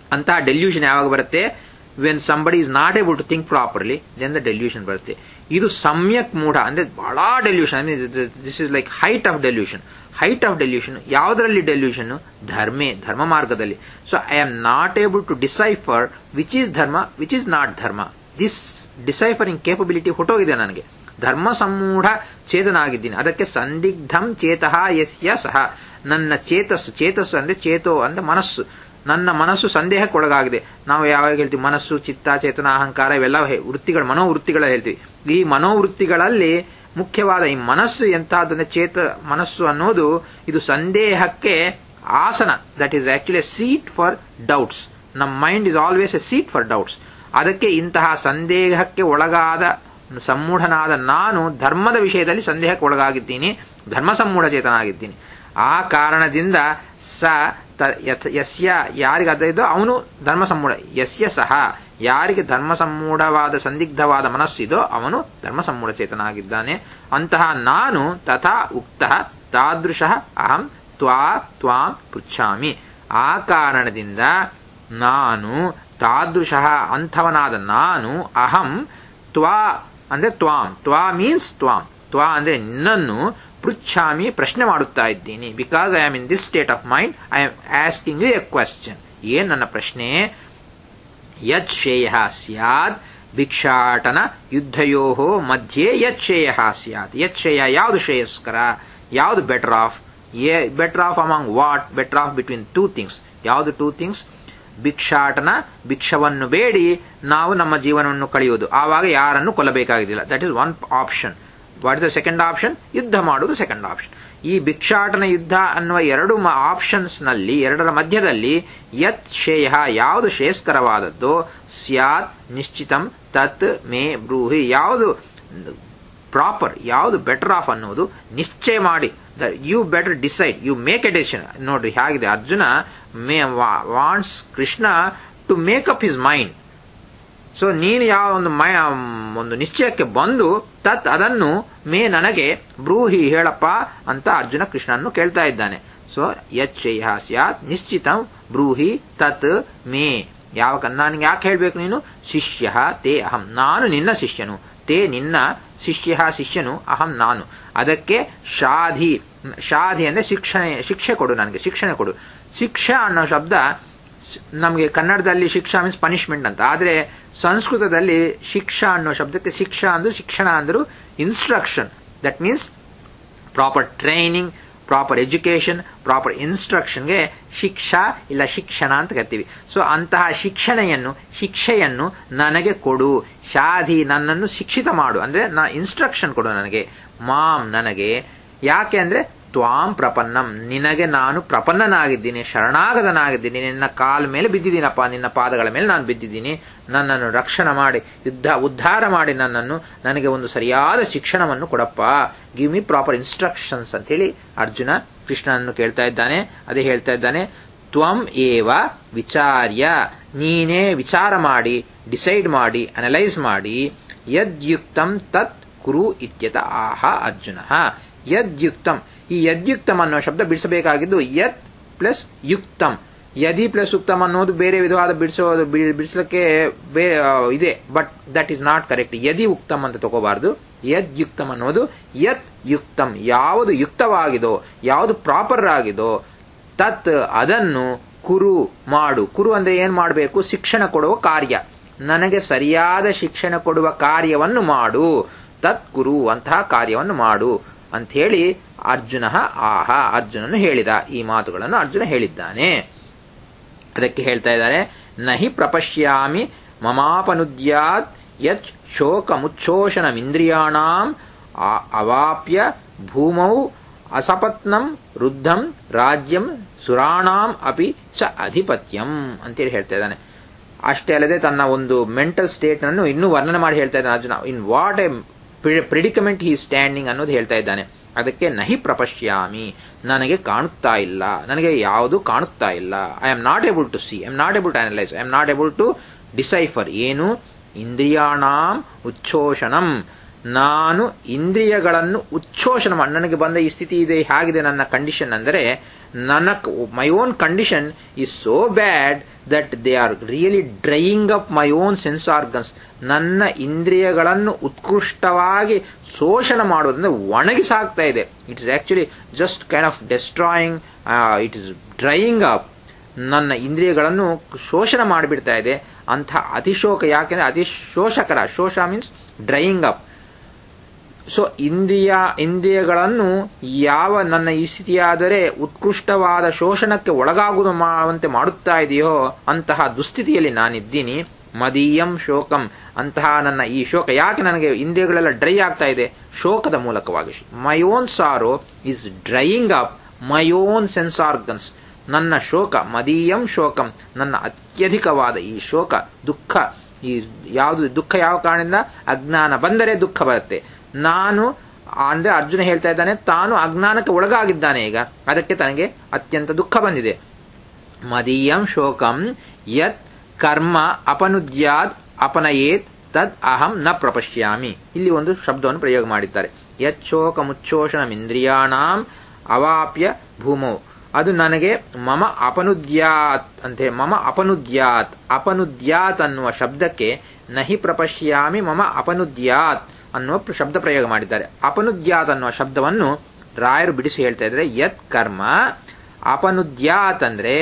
ಅಂತಹ ಡೆಲ್ಯೂಷನ್ ಯಾವಾಗ ಬರುತ್ತೆ when somebody is not able to think properly then the delusion ಬರುತ್ತೆ ಇದು ಸಮ್ಯಕ್ ಮೂಢ ಅಂದ್ರೆ ಬಹಳ delusion this is like height of delusion height of delusion ಯಾವುದರಲ್ಲಿ ಡೆಲ್ಯೂಷನ್ ಧರ್ಮೇ ಧರ್ಮ ಮಾರ್ಗದಲ್ಲಿ so I am not able to decipher which is dharma which is not dharma this deciphering capability ಹೊಟ್ಟೋಗಿದೆ ನನಗೆ ಧರ್ಮ ಸಮೂಢ ಚೇತನಾಗಿದ್ದೀನಿ ಅದಕ್ಕೆ ಸಂದಿಗ್ಧಂ ಚೇತಃ ಯಸ್ಯ ಸಹ ನನ್ನ ಚೇತಸ್ಸು ಚೇತಸ್ಸು ಅಂದ್ರೆ ಚೇತೋ ಅಂದ್ರೆ ಮನಸ್ಸು ನನ್ನ ಮನಸ್ಸು ಸಂದೇಹಕ್ಕೆ ಒಳಗಾಗಿದೆ ನಾವು ಯಾವಾಗ ಹೇಳ್ತೀವಿ ಮನಸ್ಸು ಚಿತ್ತ ಚೇತನ ಅಹಂಕಾರ ಇವೆಲ್ಲ ವೃತ್ತಿಗಳು ಮನೋವೃತ್ತಿಗಳ ಹೇಳ್ತೀವಿ ಈ ಮನೋವೃತ್ತಿಗಳಲ್ಲಿ ಮುಖ್ಯವಾದ ಈ ಮನಸ್ಸು ಎಂತಹದಂದ್ರೆ ಚೇತ ಮನಸ್ಸು ಅನ್ನೋದು ಇದು ಸಂದೇಹಕ್ಕೆ ಆಸನ that is actually seat for doubts ನಮ್ಮ mind is always a seat for doubts ಅದಕ್ಕೆ ಇಂತಹ ಸಂದೇಹಕ್ಕೆ ಒಳಗಾದ ಸಮ್ಮೂಢನಾದ ನಾನು ಧರ್ಮದ ವಿಷಯದಲ್ಲಿ ಸಂದೇಹಕ್ಕೆ ಒಳಗಾಗಿದ್ದೀನಿ ಧರ್ಮ ಸಮ್ಮೂಢ ಚೇತನಾಗಿದ್ದೀನಿ ಆ ಕಾರಣದಿಂದ ಸ ಯಸ್ಯ ಯಾರಿಗೆ ಅದೋ ಅವನು ಧರ್ಮ ಸಮ್ಮೂಢ ಯಸ್ಯ ಸಹ ಯಾರಿಗೆ ಧರ್ಮ ಸಮ್ಮೂಢವಾದ ಸಂದಿಗ್ಧವಾದ ಮನಸ್ಸಿದೋ ಅವನು ಧರ್ಮ ಸಮ್ಮೂಢ ಚೇತನಾಗಿದ್ದಾನೆ ಅಂತಹ ನಾನು ತಥಾ ಉಕ್ತ ತಾದೃಶ ಅಹಂ ತ್ವಾ ತ್ವಾಂ ಪೃಚ್ಛಾಮಿ ಆ ಕಾರಣದಿಂದ ನಾನು ತಾದೃಶ ಅಂಥವನಾದ ನಾನು ಅಹಂ ತ್ವಾ ಅಂದ್ರೆ ತ್ವಾಂ ತ್ವಾ ಮೀನ್ಸ್ ತ್ವಾಂ ತ್ವಾ ಅಂದ್ರೆ ನಿನ್ನನ್ನು ಪೃಚ್ಛಾಮಿ ಪ್ರಶ್ನೆ ಮಾಡುತ್ತಾ ಇದ್ದೀನಿ because I am in this state of mind I am asking a question ಏನ್ ನನ್ನ ಪ್ರಶ್ನೆ ಯತ್ ಶ್ರೇಯ ಸ್ಯಾತ್ ಭಿಕ್ಷಾಟನ ಯುದ್ಧಯೋ ಮಧ್ಯೆ ಯತ್ ಶ್ರೇಯ ಸ್ಯಾತ್ ಯತ್ ಶ್ರೇಯ ಯಾವುದು ಶ್ರೇಯಸ್ಕರ ಯಾವುದು better of better of among what better of between two things ಯಾವುದು ಟೂ ಥಿಂಗ್ಸ್ ಭಿಕ್ಷಾಟನ ಭಿಕ್ಷವನ್ನು ಬೇಡಿ ನಾವು ನಮ್ಮ ಜೀವನವನ್ನು ಕಳೆಯುವುದು ಆವಾಗ ಯಾರನ್ನು ಕೊಲ್ಲಬೇಕಾಗಿದ್ದಿಲ್ಲ that is one option what is the second option ಯುದ್ಧ ಮಾಡುವುದು ಸೆಕೆಂಡ್ ಆಪ್ಷನ್ ಈ ಭಿಕ್ಷಾಟನ ಯುದ್ಧ ಅನ್ನುವ ಎರಡು ಆಪ್ಷನ್ಸ್ ನಲ್ಲಿ ಎರಡರ ಮಧ್ಯದಲ್ಲಿ ಯತ್ ಶ್ರೇಯ ಯಾವುದು ಶ್ರೇಯಸ್ಕರವಾದದ್ದು ಸ್ಯಾತ್ ನಿಶ್ಚಿತಂ ತತ್ ಮೇ ಬ್ರೂಹಿ ಯಾವುದು ಪ್ರಾಪರ್ ಯಾವುದು ಬೆಟರ್ ಆಫ್ ಅನ್ನೋದು ನಿಶ್ಚಯ ಮಾಡಿ you better decide you make a decision ನೋಡ್ರಿ ಹೇಗಿದೆ Arjuna may wants Krishna to make up his mind so ನೀನು ಯಾವ ಒಂದು ಮೈ ಒಂದು ನಿಶ್ಚಯಕ್ಕೆ ಬಂದು ತತ್ ಅದನ್ನು ಮೇ ನನಗೆ ಬ್ರೂಹಿ ಹೇಳಪ್ಪ ಅಂತ ಅರ್ಜುನ ಕೃಷ್ಣನ್ನು ಕೇಳ್ತಾ ಇದ್ದಾನೆ ಸೊ ಯಚ್ಛಯ ಸ್ಯಾತ್ ನಿಶ್ಚಿತ ಬ್ರೂಹಿ ತತ್ ಮೇ ಯಾವ ನನಗೆ ಯಾಕೆ ಹೇಳ್ಬೇಕು ನೀನು ಶಿಷ್ಯ ತೇ ಅಹಂ ನಾನು ನಿನ್ನ ಶಿಷ್ಯನು ತೇ ನಿನ್ನ ಶಿಷ್ಯ ಶಿಷ್ಯನು ಅಹಂ ನಾನು ಅದಕ್ಕೆ ಶಾಧಿ ಶಾಧಿ ಅಂದ್ರೆ ಶಿಕ್ಷಣೆ ಶಿಕ್ಷೆ ಕೊಡು ನನಗೆ ಶಿಕ್ಷಣ ಕೊಡು ಶಿಕ್ಷಾ ಅನ್ನೋ ಶಬ್ದ ನಮಗೆ ಕನ್ನಡದಲ್ಲಿ ಶಿಕ್ಷಾ ಮೀನ್ಸ್ ಪನಿಷ್ಮೆಂಟ್ ಅಂತ ಆದ್ರೆ ಸಂಸ್ಕೃತದಲ್ಲಿ ಶಿಕ್ಷಾ ಅನ್ನೋ ಶಬ್ದಕ್ಕೆ ಶಿಕ್ಷಾ ಅಂದ್ರು ಶಿಕ್ಷಣ ಅಂದ್ರು instruction that means proper training proper education proper ಇನ್ಸ್ಟ್ರಕ್ಷನ್ಗೆ ಶಿಕ್ಷಾ ಇಲ್ಲ ಶಿಕ್ಷಣ ಅಂತ ಕರಿತೀವಿ ಸೊ ಅಂತಹ ಶಿಕ್ಷಣೆಯನ್ನು ಶಿಕ್ಷೆಯನ್ನು ನನಗೆ ಕೊಡು ಶಾಧಿ ನನ್ನನ್ನು ಶಿಕ್ಷಿತ ಮಾಡು ಅಂದ್ರೆ ನಾ ಇನ್ಸ್ಟ್ರಕ್ಷನ್ ಕೊಡು ನನಗೆ ಮಾಂ ನನಗೆ ಯಾಕೆ ಅಂದ್ರೆ ತ್ವಾಂ ಪ್ರಪನ್ನಂ ನಿನಗೆ ನಾನು ಪ್ರಪನ್ನನಾಗಿದ್ದೀನಿ ಶರಣಾಗತನಾಗಿದ್ದೀನಿ ನಿನ್ನ ಕಾಲ ಮೇಲೆ ಬಿದ್ದಿದ್ದೀನಪ್ಪ ನಿನ್ನ ಪಾದಗಳ ಮೇಲೆ ನಾನು ಬಿದ್ದಿದ್ದೀನಿ ನನ್ನನ್ನು ರಕ್ಷಣೆ ಮಾಡಿ ಯುದ್ಧ ಉದ್ಧಾರ ಮಾಡಿ ನನ್ನನ್ನು ನನಗೆ ಒಂದು ಸರಿಯಾದ ಶಿಕ್ಷಣವನ್ನು ಕೊಡಪ್ಪ ಗಿವ್ ಮಿ ಪ್ರಾಪರ್ ಇನ್ಸ್ಟ್ರಕ್ಷನ್ಸ್ ಅಂತ ಹೇಳಿ ಅರ್ಜುನ ಕೃಷ್ಣನನ್ನು ಕೇಳ್ತಾ ಇದ್ದಾನೆ ಅದೇ ಹೇಳ್ತಾ ಇದ್ದಾನೆ ತ್ವಂ ಏವ ವಿಚಾರ್ಯ ನೀನೇ ವಿಚಾರ ಮಾಡಿ ಡಿಸೈಡ್ ಮಾಡಿ ಅನಲೈಸ್ ಮಾಡಿ ಯದ್ಯುಕ್ತಂ ತತ್ ಕುರು ಇತ್ಯತ ಆಹ ಅರ್ಜುನ ಯದ್ಯುಕ್ತಂ ಈ ಯದ್ಯುಕ್ತಂ ಅನ್ನೋ ಶಬ್ದ ಬಿಡಿಸಬೇಕಾಗಿದ್ದು ಯತ್ ಪ್ಲಸ್ ಯುಕ್ತಂ ಯದಿ ಪ್ಲಸ್ ಉಕ್ತಮ್ ಅನ್ನೋದು ಬೇರೆ ವಿಧವಾದ ಬಿಡಿಸೋದು ಬಿಡಿಸಲಿಕ್ಕೆ ಇದೆ but that is not correct ಯದಿ ಉಕ್ತಮ್ ಅಂತ ತಗೋಬಾರದು ಯದ್ ಯುಕ್ತಮ್ ಅನ್ನೋದು ಯತ್ ಯುಕ್ತಂ ಯಾವುದು ಯುಕ್ತವಾಗಿದೋ ಯಾವುದು ಪ್ರಾಪರ್ ಆಗಿದೋ ತತ್ ಅದನ್ನು ಕುರು ಮಾಡು ಕುರು ಅಂದ್ರೆ ಏನ್ ಮಾಡಬೇಕು ಶಿಕ್ಷಣ ಕೊಡುವ ಕಾರ್ಯ ನನಗೆ ಸರಿಯಾದ ಶಿಕ್ಷಣ ಕೊಡುವ ಕಾರ್ಯವನ್ನು ಮಾಡು ತತ್ ಕುರು ಅಂತಹ ಕಾರ್ಯವನ್ನು ಮಾಡು ಅಂತ ಹೇಳಿ ಅರ್ಜುನ ಆಹ ಅರ್ಜುನನು ಹೇಳಿದ ಈ ಮಾತುಗಳನ್ನು ಅರ್ಜುನ ಹೇಳಿದ್ದಾನೆ ಅದಕ್ಕೆ ಹೇಳ್ತಾ ಇದ್ದಾರೆ ನಹಿ ಪ್ರಪಶ್ಯಾಮಿ ಮಮಾಪನುದ್ಯಾತ್ ಯತ್ ಶೋಕಮುಚ್ಛೋಷಣಮಿಂದ್ರಿಯಾಣಾಂ ಅವಾಪ್ಯ ಭೂಮೌ ಅಸಪತ್ನಂ ವೃದ್ಧಂ ರಾಜ್ಯಂ ಸುರಾಣಾಂ ಅಪಿ ಚ ಅಧಿಪತ್ಯಂ ಅಂತೇಳಿ ಹೇಳ್ತಾ ಇದ್ದಾನೆ ಅಷ್ಟೇ ಅಲ್ಲದೆ ತನ್ನ ಒಂದು ಮೆಂಟಲ್ ಸ್ಟೇಟ್ ಅನ್ನು ಇನ್ನೂ ವರ್ಣನೆ ಮಾಡಿ ಹೇಳ್ತಾ ಇದ್ದಾನೆ Arjuna in what a predicament he standing ಅನ್ನೋದು ಹೇಳ್ತಾ ಇದ್ದಾನೆ ಅದಕ್ಕೆ ನಹಿ ಪ್ರಪಶ್ಯಾಮಿ ನನಗೆ ಕಾಣುತ್ತಾ ಇಲ್ಲ ನನಗೆ ಯಾವುದು ಕಾಣುತ್ತಾ ಇಲ್ಲ I am not able to see I am not able to analyse I am not able to decipher ಏನು ಇಂದ್ರಿಯಾಣಾಂ ಉಚ್ಛೋಷಣಂ ನಾನು ಇಂದ್ರಿಯಗಳನ್ನು ಉಚ್ಛೋಷಣ ನನಗೆ ಬಂದ ಈ ಸ್ಥಿತಿ ಇದೆ ಹೇಗಿದೆ ನನ್ನ ಕಂಡೀಷನ್ ಅಂದರೆ ನನ್ನ my own condition is so bad that they are really drying up my own sense organs ನನ್ನ ಇಂದ್ರಿಯಗಳನ್ನು ಉತ್ಕೃಷ್ಟವಾಗಿ ಶೋಷಣ ಮಾಡೋದ್ರಿಂದ ಒಣಗಿಸಿ ಹಾಕ್ತಾ ಇದೆ it is actually just kind of destroying it is drying up ನನ್ನ ಇಂದ್ರಿಯಗಳನ್ನು ಶೋಷಣ ಮಾಡಿಬಿಡ್ತಾ ಇದೆ ಅಂತಹ ಅತಿಶೋಕ ಯಾಕೆಂದ್ರೆ ಅತಿಶೋಷಕರ ಶೋಷ ಮೀನ್ಸ್ ಡ್ರೈಯಿಂಗ್ ಅಪ್ ಸೊ ಇಂದ್ರಿಯ ಇಂದ್ರಿಯಗಳನ್ನು ಯಾವ ನನ್ನ ಈ ಸ್ಥಿತಿಯಾದರೆ ಉತ್ಕೃಷ್ಟವಾದ ಶೋಷಣಕ್ಕೆ ಒಳಗಾಗುವುದು ಮಾಡುವಂತೆ ಮಾಡುತ್ತಾ ಇದೆಯೋ ಅಂತಹ ದುಸ್ಥಿತಿಯಲ್ಲಿ ನಾನಿದ್ದೀನಿ ಮದೀಯಂ ಶೋಕಂ ಅಂತಹ ನನ್ನ ಈ ಶೋಕ ಯಾಕೆ ನನಗೆ ಇಂದ್ರಿಯಗಳೆಲ್ಲ ಡ್ರೈ ಆಗ್ತಾ ಇದೆ ಶೋಕದ ಮೂಲಕವಾಗಿ my own sorrow is drying up my own sense organs ನನ್ನ ಶೋಕ ಮದೀಯಂ ಶೋಕಂ ನನ್ನ ಅತ್ಯಧಿಕವಾದ ಈ ಶೋಕ ದುಃಖ ಈ ಯಾವುದು ದುಃಖ ಯಾವ ಕಾರಣದಿಂದ ಅಜ್ಞಾನ ಬಂದರೆ ದುಃಖ ಬರುತ್ತೆ ನಾನು ಅಂದ್ರೆ ಅರ್ಜುನ ಹೇಳ್ತಾ ಇದ್ದಾನೆ ತಾನು ಅಜ್ಞಾನಕ್ಕೆ ಒಳಗಾಗಿದ್ದಾನೆ ಈಗ ಅದಕ್ಕೆ ತನಗೆ ಅತ್ಯಂತ ದುಃಖ ಬಂದಿದೆ ಮದೀಯಂ ಶೋಕಂ ಯತ್ ಕರ್ಮ ಅಪನುದ್ಯಾದ್ ಅಪನಯೇತ್ ತದ್ ಅಹಂ ನ ಪ್ರಪಶ್ಯಾಮಿ ಇಲ್ಲಿ ಒಂದು ಶಬ್ದವನ್ನು ಪ್ರಯೋಗ ಮಾಡಿದ್ದಾರೆ ಯತ್ ಶೋಕ ಮುಚ್ಚೋಷಣಮಿಂದ್ರಿಯಾಣಾಂ ಅವಾಪ್ಯ ಭೂಮೌ ಅದು ನನಗೆ ಮಮ ಅಪನುದ್ಯಾತ್ ಅಂತ ಮಮ ಅಪನುದ್ಯಾತ್ ಅಪನುದ್ಯಾತ್ ಅನ್ನುವ ಶಬ್ದಕ್ಕೆ ನಹಿ ಪ್ರಪಶ್ಯಾಮಿ ಮಮ ಅಪನುದ್ಯಾತ್ ಅನ್ನುವ ಶಬ್ದ ಪ್ರಯೋಗ ಮಾಡಿದ್ದಾರೆ ಅಪನುದ್ಯಾತ್ ಅನ್ನುವ ಶಬ್ದವನ್ನು ರಾಯರು ಬಿಡಿಸಿ ಹೇಳ್ತಾ ಇದ್ರೆ ಯತ್ ಕರ್ಮ ಅಪನುದ್ಯಾತ್ ಅಂದ್ರೆ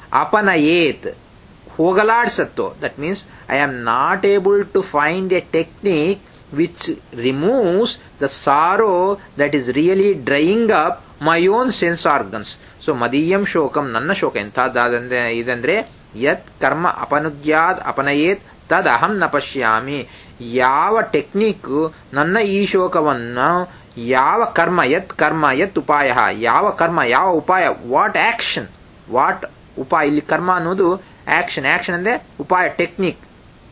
ಅಪನಯೇತ್ ಹೋಗಲಾಡ್ಸತ್ತೋ that means I am not able to find a technique which removes the sorrow that is really drying up my own sense organs so ಮದೀಯಂ ಶೋಕಂ ನನ್ನ ಶೋಕ ಎಂಥದ್ದಾದಂದ್ರೆ ಇದಂದ್ರೆ ಯತ್ ಕರ್ಮ ಅಪನುದ್ಯಾದ್ ಅಪನಯೇತ್ ತದ್ ಅಹಂ ನ ಪಶ್ಯಾಮಿ ಯಾವ ಟೆಕ್ನಿಕ್ ನನ್ನ ಈ ಶೋಕವನ್ನು ಯಾವ ಕರ್ಮ ಯತ್ ಕರ್ಮ ಯತ್ ಉಪಾಯ ಯಾವ ಕರ್ಮ ಯಾವ ಉಪಾಯ ವಾಟ್ ಆಕ್ಷನ್ ವಾಟ್ ಉಪಾಯ ಇಲ್ಲಿ ಕರ್ಮ ಅನ್ನೋದು ಆಕ್ಷನ್ ಆಕ್ಷನ್ ಅಂದ್ರೆ ಉಪಾಯ technique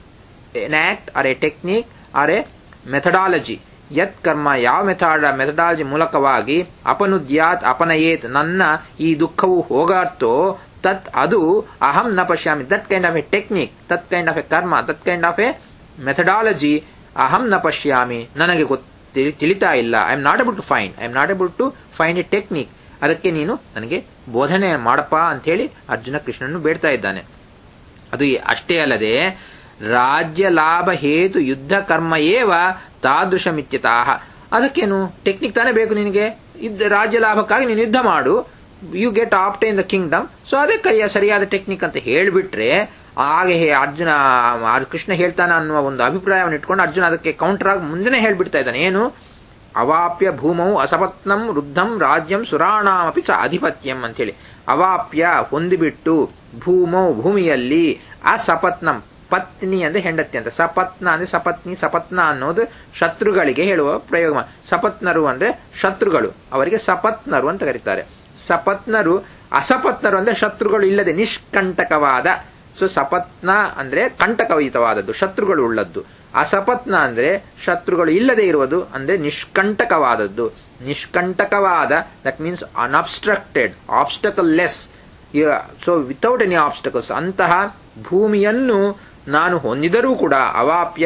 an act or a technique or a methodology ಯತ್ ಕರ್ಮ ಯಾವ ಮೆಥಾಡ ಮೆಥಡಾಲಜಿ ಮೂಲಕವಾಗಿ ಅಪನುದ್ಯಾತ್ ಅಪನಯೇತ್ ನನ್ನ ಈ ದುಃಖವು ಹೋಗಾರ್ತೋ ತತ್ ಅದು ಅಹಂ ನ ಪಶ್ಯಾಮಿ that kind of a technique ತತ್ ಕೈಂಡ್ ಆಫ್ ಎ ಕರ್ಮ ತತ್ ಕೈಂಡ್ ಆಫ್ ಎ ಮೆಥಡಾಲಜಿ ಅಹಂ ನ ಪಶ್ಯಾಮಿ ನನಗೆ ತಿಳಿತಾ ಇಲ್ಲ I am not able to find I am not able to find a technique ಅದಕ್ಕೆ ನೀನು ನನಗೆ ಬೋಧನೆ ಮಾಡಪ್ಪ ಅಂತ ಹೇಳಿ ಅರ್ಜುನ ಕೃಷ್ಣನ್ನು ಬೇಡ್ತಾ ಇದ್ದಾನೆ ಅದು ಅಷ್ಟೇ ಅಲ್ಲದೆ ರಾಜ್ಯ ಲಾಭ ಹೇತು ಯುದ್ಧ ಕರ್ಮ ಏವ ತಾದೃಶಮಿತ್ಯತಾಹ ಅದಕ್ಕೇನು ಟೆಕ್ನಿಕ್ ತಾನೇ ಬೇಕು ನಿನಗೆ ರಾಜ್ಯ ಲಾಭಕ್ಕಾಗಿ ನೀನು ಯುದ್ಧ ಮಾಡು you get apt in the kingdom so ಅದೇ ಕರಿಯ ಸರಿಯಾದ ಟೆಕ್ನಿಕ್ ಅಂತ ಹೇಳಿಬಿಟ್ರೆ ಹಾಗೆ ಅರ್ಜುನ ಕೃಷ್ಣ ಹೇಳ್ತಾನ ಅನ್ನುವ ಒಂದು ಅಭಿಪ್ರಾಯವನ್ನು ಇಟ್ಕೊಂಡು ಅರ್ಜುನ ಅದಕ್ಕೆ ಕೌಂಟರ್ ಆಗಿ ಮುಂದೆನೆ ಹೇಳ್ಬಿಡ್ತಾ ಇದ್ದಾನೆ ಏನು ಅವಾಪ್ಯ ಭೂಮೌ ಅಸಪತ್ನಂ ವೃದ್ಧಂ ರಾಜ್ಯಂ ಸುರಾಣಾಮಪಿ ಚ ಅಧಿಪತ್ಯಂ ಅಂತ ಹೇಳಿ ಅವಾಪ್ಯ ಹೊಂದಿಬಿಟ್ಟು ಭೂಮೌ ಭೂಮಿಯಲ್ಲಿ ಅಸಪತ್ನಂ ಪತ್ನಿ ಅಂದ್ರೆ ಹೆಂಡತಿ ಅಂತ ಸಪತ್ನ ಅಂದ್ರೆ ಸಪತ್ನಿ ಸಪತ್ನ ಅನ್ನೋದು ಶತ್ರುಗಳಿಗೆ ಹೇಳುವ ಪ್ರಯೋಗ ಸಪತ್ನರು ಅಂದ್ರೆ ಶತ್ರುಗಳು ಅವರಿಗೆ ಸಪತ್ನರು ಅಂತ ಕರೀತಾರೆ ಸಪತ್ನರು ಅಸಪತ್ನರು ಅಂದ್ರೆ ಶತ್ರುಗಳು ಇಲ್ಲದೆ ನಿಷ್ಕಂಟಕವಾದ ಸೊ ಸಪತ್ನ ಅಂದ್ರೆ ಕಂಟಕವಿತವಾದದ್ದು ಶತ್ರುಗಳು ಉಳ್ಳದ್ದು ಅಸಪತ್ನ ಅಂದ್ರೆ ಶತ್ರುಗಳು ಇಲ್ಲದೆ ಇರುವುದು ಅಂದ್ರೆ ನಿಷ್ಕಂಟಕವಾದದ್ದು ನಿಷ್ಕಂಟಕವಾದ that means unobstructed obstacle less so without any obstacles ಅಂತಹ ಭೂಮಿಯನ್ನು ನಾನು ಹೊಂದಿದರೂ ಕೂಡ ಅವಾಪ್ಯ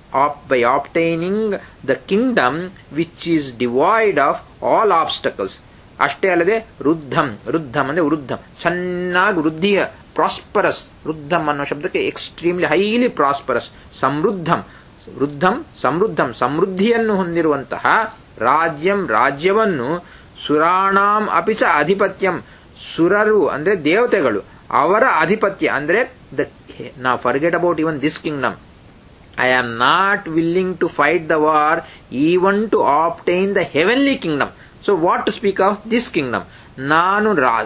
by obtaining the kingdom which is divide of all obstacles ಅಷ್ಟೇ ಅಲ್ಲದೆ ವೃದ್ಧಂ ವೃದ್ಧಂ ಅಂದ್ರೆ ವೃದ್ಧಂ ಚೆನ್ನಾಗಿ ವೃದ್ಧಿಯ ಪ್ರಾಸ್ಪರಸ್ ವೃದ್ಧಂ ಅನ್ನೋ ಶಬ್ದಕ್ಕೆ ಎಕ್ಸ್ಟ್ರೀಮ್ಲಿ ಹೈಲಿ ಪ್ರಾಸ್ಪರಸ್ ಸಮೃದ್ಧಂ ವೃದ್ಧಂ ಸಮೃದ್ಧಂ ಸಮೃದ್ಧಿಯನ್ನು ಹೊಂದಿರುವಂತಹ ರಾಜ್ಯಂ ರಾಜ್ಯವನ್ನು ಸುರಾಣಾಂ ಅಪಿಚ ಅಧಿಪತ್ಯಂ ಸುರರು ಅಂದ್ರೆ ದೇವತೆಗಳು ಅವರ ಅಧಿಪತ್ಯ ಅಂದ್ರೆ ದ ನಾ forget about even this kingdom I am not willing to fight the war even to obtain the heavenly kingdom so what to speak of this kingdom ನಾನು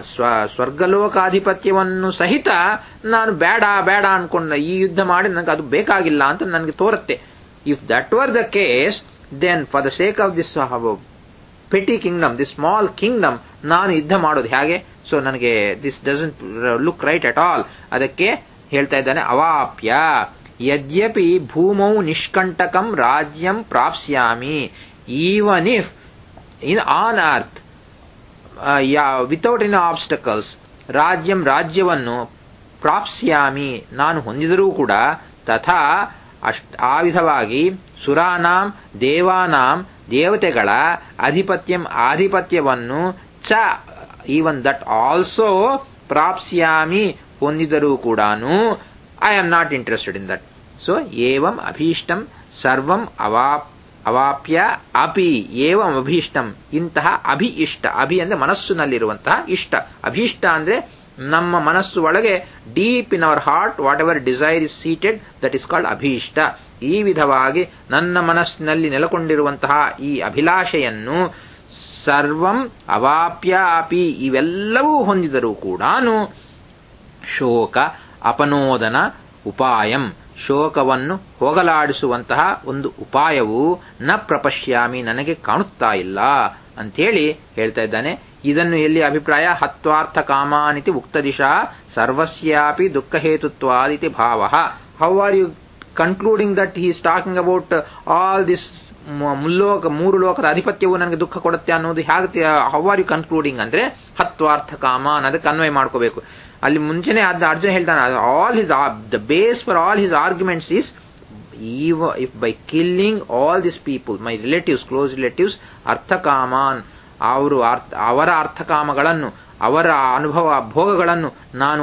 ಸ್ವರ್ಗಲೋಕಾಧಿಪತ್ಯವನ್ನು ಸಹಿತ ನಾನು ಬೇಡ ಬೇಡ ಅನ್ಕೊಂಡ ಈ ಯುದ್ಧ ಮಾಡಿ ನನಗೆ ಅದು ಬೇಕಾಗಿಲ್ಲ ಅಂತ ನನಗೆ ತೋರುತ್ತೆ if that were the case then for the sake of this petty kingdom this small kingdom ನಾನು ಯುದ್ಧ ಮಾಡೋದು ಹೇಗೆ ಸೊ ನನಗೆ this doesn't look right at all ಅದಕ್ಕೆ ಹೇಳ್ತಾ ಇದ್ದಾನೆ ಅವಾಪ್ಯ ಯದ್ಯಪಿ ಭೂಮೌ ನಿಷ್ಕಂಟಕಂ ರಾಜ್ಯಂ ಪ್ರಾಪ್ಸ್ಯಾಮಿ even if in on earth without an obstacles ರಾಜ್ಯಂ ರಾಜ್ಯವನ್ನು ಪ್ರಾಪ್ಸ್ಯಾಮಿ ನಾನು ಹೊಂದಿದರೂ ಕೂಡ ತಥಾ ಅಷ್ಟ ಆ ವಿಧವಾಗಿ ಸುರಾನಾಂ ದೇವಾನಾಂ ದೇವತೆಗಳ ಅಧಿಪತ್ಯಂ ಆಧಿಪತ್ಯವನ್ನು ಚ ಈವನ್ ದಟ್ ಆಲ್ಸೋ ಪ್ರಾಪ್ಸ್ಯಾಮಿ ಹೊಂದಿದರೂ ಕೂಡ I am not interested in that so ಏವಂ ಅಭೀಷ್ಟಂ ಸರ್ವಂ ಅವಾಪ್ ಅವಾಪ್ಯ ಅಪಿ ಏವಂ ಅಭೀಷ್ಟಂ ಇಂತಹ ಅಭಿ ಇಷ್ಟ ಅಭಿ ಅಂದ್ರೆ ಮನಸ್ಸಿನಲ್ಲಿರುವಂತಹ ಇಷ್ಟ ಅಭೀಷ್ಟ ಅಂದ್ರೆ ನಮ್ಮ ಮನಸ್ಸು ಒಳಗೆ deep in our heart whatever desire is seated that is called ಅಭೀಷ್ಟ ಈ ವಿಧವಾಗಿ ನನ್ನ ಮನಸ್ಸಿನಲ್ಲಿ ನೆಲೆಗೊಂಡಿರುವಂತಹ ಈ ಅಭಿಲಾಷೆಯನ್ನು ಸರ್ವಂ ಅವಾಪ್ಯ ಅಪಿ ಇವೆಲ್ಲವೂ ಹೊಂದಿದರೂ ಕೂಡ ಶೋಕ ಅಪನೋದನ ಉಪಾಯಂ ಶೋಕವನ್ನು ಹೋಗಲಾಡಿಸುವಂತಹ ಒಂದು ಉಪಾಯವು ನ ಪ್ರಪಶ್ಯಾಮಿ ನನಗೆ ಕಾಣುತ್ತಾ ಇಲ್ಲ ಅಂಥೇಳಿ ಹೇಳ್ತಾ ಇದ್ದಾನೆ ಇದನ್ನು ಎಲ್ಲಿ ಅಭಿಪ್ರಾಯ ಹತ್ವಾರ್ಥ ಕಾಮಾನಿತಿ ಉಕ್ತ ದಿಶಾ ಸರ್ವಸ್ಯಾಪಿ ದುಃಖ ಹೇತುತ್ವಾದಿತಿ ಭಾವ how are you concluding that he is talking about all this ಮುಲ್ಲೋಕ ಮೂರು ಲೋಕದ ಅಧಿಪತ್ಯವು ನನಗೆ ದುಃಖ ಕೊಡುತ್ತೆ ಅನ್ನೋದು ಹೇಗೆ ಹೌ ಆರ್ ಯು ಕನ್ಕ್ಲೂಡಿಂಗ್ ಅಂದ್ರೆ ಹತ್ವಾರ್ಥ ಕಾಮ ಅನ್ನೋದಕ್ಕೆ ಅನ್ವಯ ಮಾಡ್ಕೋಬೇಕು ಅಲ್ಲಿ ಮುಂಚೆನೆ ಅದ್ ಅರ್ಜುನ್ ಹೇಳ್ತಾನೆ all his the base for all his arguments is even if by killing all this people my relatives close relatives ಅರ್ಥಕಾಮಾನ್ ಅವರು ಅವರ ಅರ್ಥಕಾಮಗಳನ್ನು ಅವರ ಅನುಭವ ಭೋಗಗಳನ್ನು ನಾನು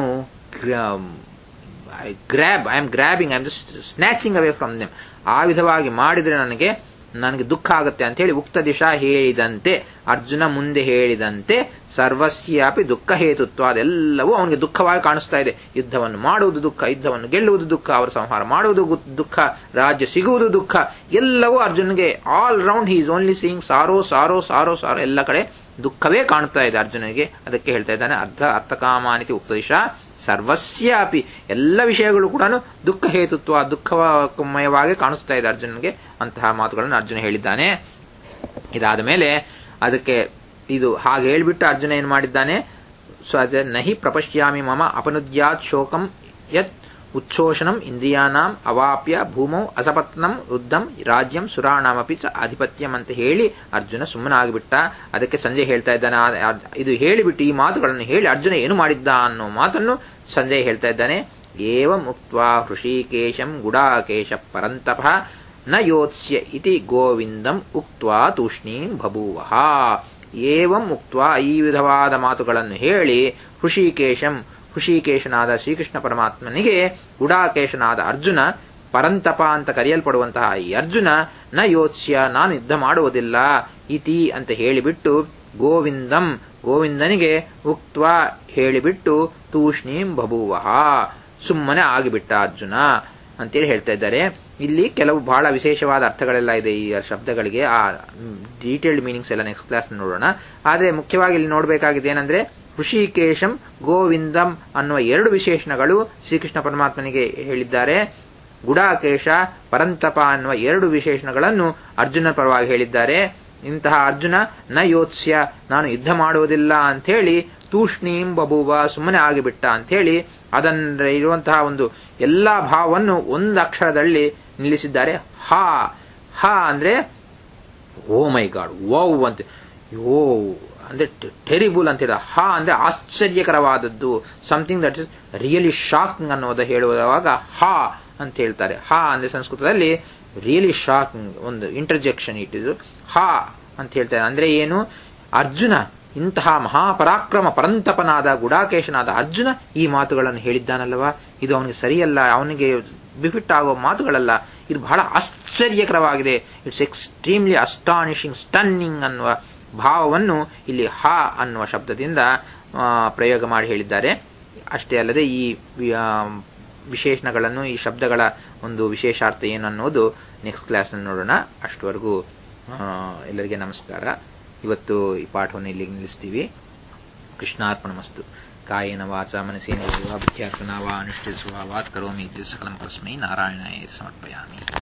grab I am grabbing I am just snatching away from them ಆ ವಿಧವಾಗಿ ಮಾಡಿದರೆ ನನಗೆ ನನಗೆ ದುಃಖ ಆಗುತ್ತೆ ಅಂತ ಹೇಳಿ ಉಕ್ತ ದಿಶಾ ಹೇಳಿದಂತೆ ಅರ್ಜುನ ಮುಂದೆ ಹೇಳಿದಂತೆ ಸರ್ವಸ್ಯಾಪಿ ದುಃಖ ಹೇತುತ್ವ ಅದೆಲ್ಲವೂ ಅವನಿಗೆ ದುಃಖವಾಗಿ ಕಾಣಿಸ್ತಾ ಇದೆ ಯುದ್ಧವನ್ನು ಮಾಡುವುದು ದುಃಖ ಯುದ್ಧವನ್ನು ಗೆಲ್ಲುವುದು ದುಃಖ ಅವರ ಸಂಹಾರ ಮಾಡುವುದು ದುಃಖ ರಾಜ್ಯ ಸಿಗುವುದು ದುಃಖ ಎಲ್ಲವೂ ಅರ್ಜುನ್ಗೆ all round he is only seeing sorrow sorrow sorrow sorrow ಎಲ್ಲ ಕಡೆ ದುಃಖವೇ ಕಾಣ್ತಾ ಇದೆ ಅರ್ಜುನನಿಗೆ ಅದಕ್ಕೆ ಹೇಳ್ತಾ ಇದ್ದಾನೆ ಅರ್ಧ ಅರ್ಥಕಾಮಾನಿತಿ ಉಕ್ತ ದಿಶಾ ಸರ್ವಸ್ಯಾಪಿ ಎಲ್ಲ ವಿಷಯಗಳು ಕೂಡ ದುಃಖ ಹೇತುತ್ವ ದುಃಖಮಯವಾಗಿ ಕಾಣಿಸ್ತಾ ಇದೆ ಅರ್ಜುನನಿಗೆ ಅಂತಹ ಮಾತುಗಳನ್ನು ಅರ್ಜುನ ಹೇಳಿದ್ದಾನೆ ಇದಾದ ಮೇಲೆ ಅದಕ್ಕೆ ಇದು ಹಾಗೆ ಹೇಳ್ಬಿಟ್ಟು ಅರ್ಜುನ ಏನ್ ಮಾಡಿದ್ದಾನೆ ಸೊ ಅದೇ ನಹಿ ಪ್ರಪಶ್ಯಾಮಿ ಮಮ ಅಪನುದ್ಯಾತ್ ಶೋಕಂ ಯತ್ ಉಚ್ಛೋಷಣಂ ಇಂದ್ರಿಯಾನಾಂ ಅವಾಪ್ಯ ಭೂಮೌ ಅಸಪತ್ನಂ ವೃದ್ಧಂ ರಾಜ್ಯಂ ಸುರಾಣಾಮಪಿ ಚ ಆಧಿಪತ್ಯಂ ಅಂತ ಹೇಳಿ ಅರ್ಜುನ ಸುಮ್ಮನಾಗಿಬಿಟ್ಟ ಅದಕ್ಕೆ ಸಂಜೆ ಹೇಳ್ತಾ ಇದ್ದಾನೆ ಇದು ಹೇಳಿಬಿಟ್ಟು ಈ ಮಾತುಗಳನ್ನು ಹೇಳಿ ಅರ್ಜುನ ಏನು ಮಾಡಿದ್ದ ಅನ್ನೋ ಮಾತನ್ನು ಸಂಜೆ ಹೇಳ್ತಾ ಇದ್ದಾನೆ ಏವಂ ಉಕ್ತ್ವಾ ಹೃಷಿಕೇಶಂ ಗುಡಾಕೇಶ ಪರಂತಪ ನ ಯೋತ್ಸ್ಯ ಇತಿ ಗೋವಿಂದಂ ಉಕ್ತ್ವಾ ತೂಷ್ಣೀಂ ಬಭೂವಃ ಏವಂ ಉಕ್ತ್ವಾ ಈ ವಿಧವಾದ ಮಾತುಗಳನ್ನು ಹೇಳಿ ಹೃಷಿಕೇಶಂ ಹೃಷಿಕೇಶನಾದ ಶ್ರೀಕೃಷ್ಣ ಪರಮಾತ್ಮನಿಗೆ ಗುಡಾಕೇಶನಾದ ಅರ್ಜುನ ಪರಂತಪ ಅಂತ ಕರೆಯಲ್ಪಡುವಂತಹ ಈ ಅರ್ಜುನ ನ ಯೋತ್ಸ್ಯ ನಾನು ಯುದ್ಧ ಮಾಡುವುದಿಲ್ಲ ಇತಿ ಅಂತ ಹೇಳಿಬಿಟ್ಟು ಗೋವಿಂದಂ ಗೋವಿಂದನಿಗೆ ಉಕ್ತ್ವ ಹೇಳಿಬಿಟ್ಟು ತೂಷ್ಣೀಂ ಬಭೂವಃ ಸುಮ್ಮನೆ ಆಗಿಬಿಟ್ಟ ಅರ್ಜುನ ಅಂತೇಳಿ ಹೇಳ್ತಾ ಇದ್ದಾರೆ ಇಲ್ಲಿ ಕೆಲವು ಬಹಳ ವಿಶೇಷವಾದ ಅರ್ಥಗಳೆಲ್ಲ ಇದೆ ಈ ಶಬ್ದಗಳಿಗೆ ಆ ಡೀಟೇಲ್ಡ್ ಮೀನಿಂಗ್ಸ್ ಎಲ್ಲ ನೆಕ್ಸ್ಟ್ ಕ್ಲಾಸ್ ನೋಡೋಣ ಆದರೆ ಮುಖ್ಯವಾಗಿ ಇಲ್ಲಿ ನೋಡಬೇಕಾಗಿದೆ ಏನಂದ್ರೆ ಋಷಿಕೇಶಂ ಗೋವಿಂದಂ ಅನ್ನುವ ಎರಡು ವಿಶೇಷಣಗಳು ಶ್ರೀಕೃಷ್ಣ ಪರಮಾತ್ಮನಿಗೆ ಹೇಳಿದ್ದಾರೆ ಗುಡಾಕೇಶ ಪರಂತಪ ಅನ್ನುವ ಎರಡು ವಿಶೇಷಣಗಳನ್ನು ಅರ್ಜುನ ಪರವಾಗಿ ಹೇಳಿದ್ದಾರೆ ಇಂತಹ ಅರ್ಜುನ ನ ಯೋತ್ಸ್ಯ ನಾನು ಯುದ್ಧ ಮಾಡುವುದಿಲ್ಲ ಅಂಥೇಳಿ ತೂಷ್ಣೀಂ ಬಬೂವ ಸುಮ್ಮನೆ ಆಗಿಬಿಟ್ಟ ಅಂಥೇಳಿ ಅದನ್ನ ಇರುವಂತಹ ಒಂದು ಎಲ್ಲಾ ಭಾವವನ್ನು ಒಂದು ಅಕ್ಷರದಲ್ಲಿ ನಿಲ್ಲಿಸಿದ್ದಾರೆ ಹಾ ಹಾ ಅಂದ್ರೆ ಓ ಮೈ ಗಾಡ್ ವೌ ಅಂತ ಓ ಅಂದ್ರೆ ಟೆರಿಬುಲ್ ಅಂತ ಹೇಳಿದ ಹಾ ಅಂದ್ರೆ ಆಶ್ಚರ್ಯಕರವಾದದ್ದು something that is really shocking ಅನ್ನೋದು ಹೇಳುವಾಗ ಹಾ ಅಂತ ಹೇಳ್ತಾರೆ ಹಾ ಅಂದ್ರೆ ಸಂಸ್ಕೃತದಲ್ಲಿ ರಿಯಲಿ ಶಾಕಿಂಗ್ ಒಂದು ಇಂಟರ್ಜೆಕ್ಷನ್ ಇಟ್ ಇದು ಹಾ ಅಂತ ಹೇಳ್ತಾರೆ ಅಂದ್ರೆ ಏನು ಅರ್ಜುನ ಇಂತಹ ಮಹಾಪರಾಕ್ರಮ ಪರಂತಪನಾದ ಗುಡಾಕೇಶನಾದ ಅರ್ಜುನ ಈ ಮಾತುಗಳನ್ನು ಹೇಳಿದ್ದಾನಲ್ವಾ ಇದು ಅವನಿಗೆ ಸರಿಯಲ್ಲ ಅವನಿಗೆ ಬಿಫಿಟ್ ಆಗುವ ಮಾತುಗಳಲ್ಲ ಇದು ಬಹಳ ಆಶ್ಚರ್ಯಕರವಾಗಿದೆ ಇಟ್ಸ್ ಎಕ್ಸ್ಟ್ರೀಮ್ಲಿ ಅಸ್ಟಾನಿಶಿಂಗ್ ಸ್ಟನ್ನಿಂಗ್ ಅನ್ನುವ ಭಾವವನ್ನು ಇಲ್ಲಿ ಹಾ ಅನ್ನುವ ಶಬ್ದದಿಂದ ಪ್ರಯೋಗ ಮಾಡಿ ಹೇಳಿದ್ದಾರೆ ಅಷ್ಟೇ ಅಲ್ಲದೆ ಈ ವಿಶೇಷಣಗಳನ್ನು ಈ ಶಬ್ದಗಳ ಒಂದು ವಿಶೇಷಾರ್ಥ ಏನು ಅನ್ನೋದು ನೆಕ್ಸ್ಟ್ ಕ್ಲಾಸ್ ನೋಡೋಣ ಅಷ್ಟವರೆಗೂ ಎಲ್ಲರಿಗೆ ನಮಸ್ಕಾರ ಇವತ್ತು ಈ ಪಾಠವನ್ನು ಇಲ್ಲಿಗೆ ನಿಲ್ಲಿಸ್ತೀವಿ ಕೃಷ್ಣಾರ್ಪಣಮಸ್ತು ಕಾಯೇನ ವಾಚ ಮನಸ್ಸೇನ ವಿದ್ಯಾರ್ಥನಾ ವಾ ಅನುಷ್ಠಿಸುವ ವಾತ್ ಕರೋಮಿ ಸಕಲಂ ತಸ್ಮೈ ನಾರಾಯಣಾಯ ಸಮರ್ಪಯಾಮಿ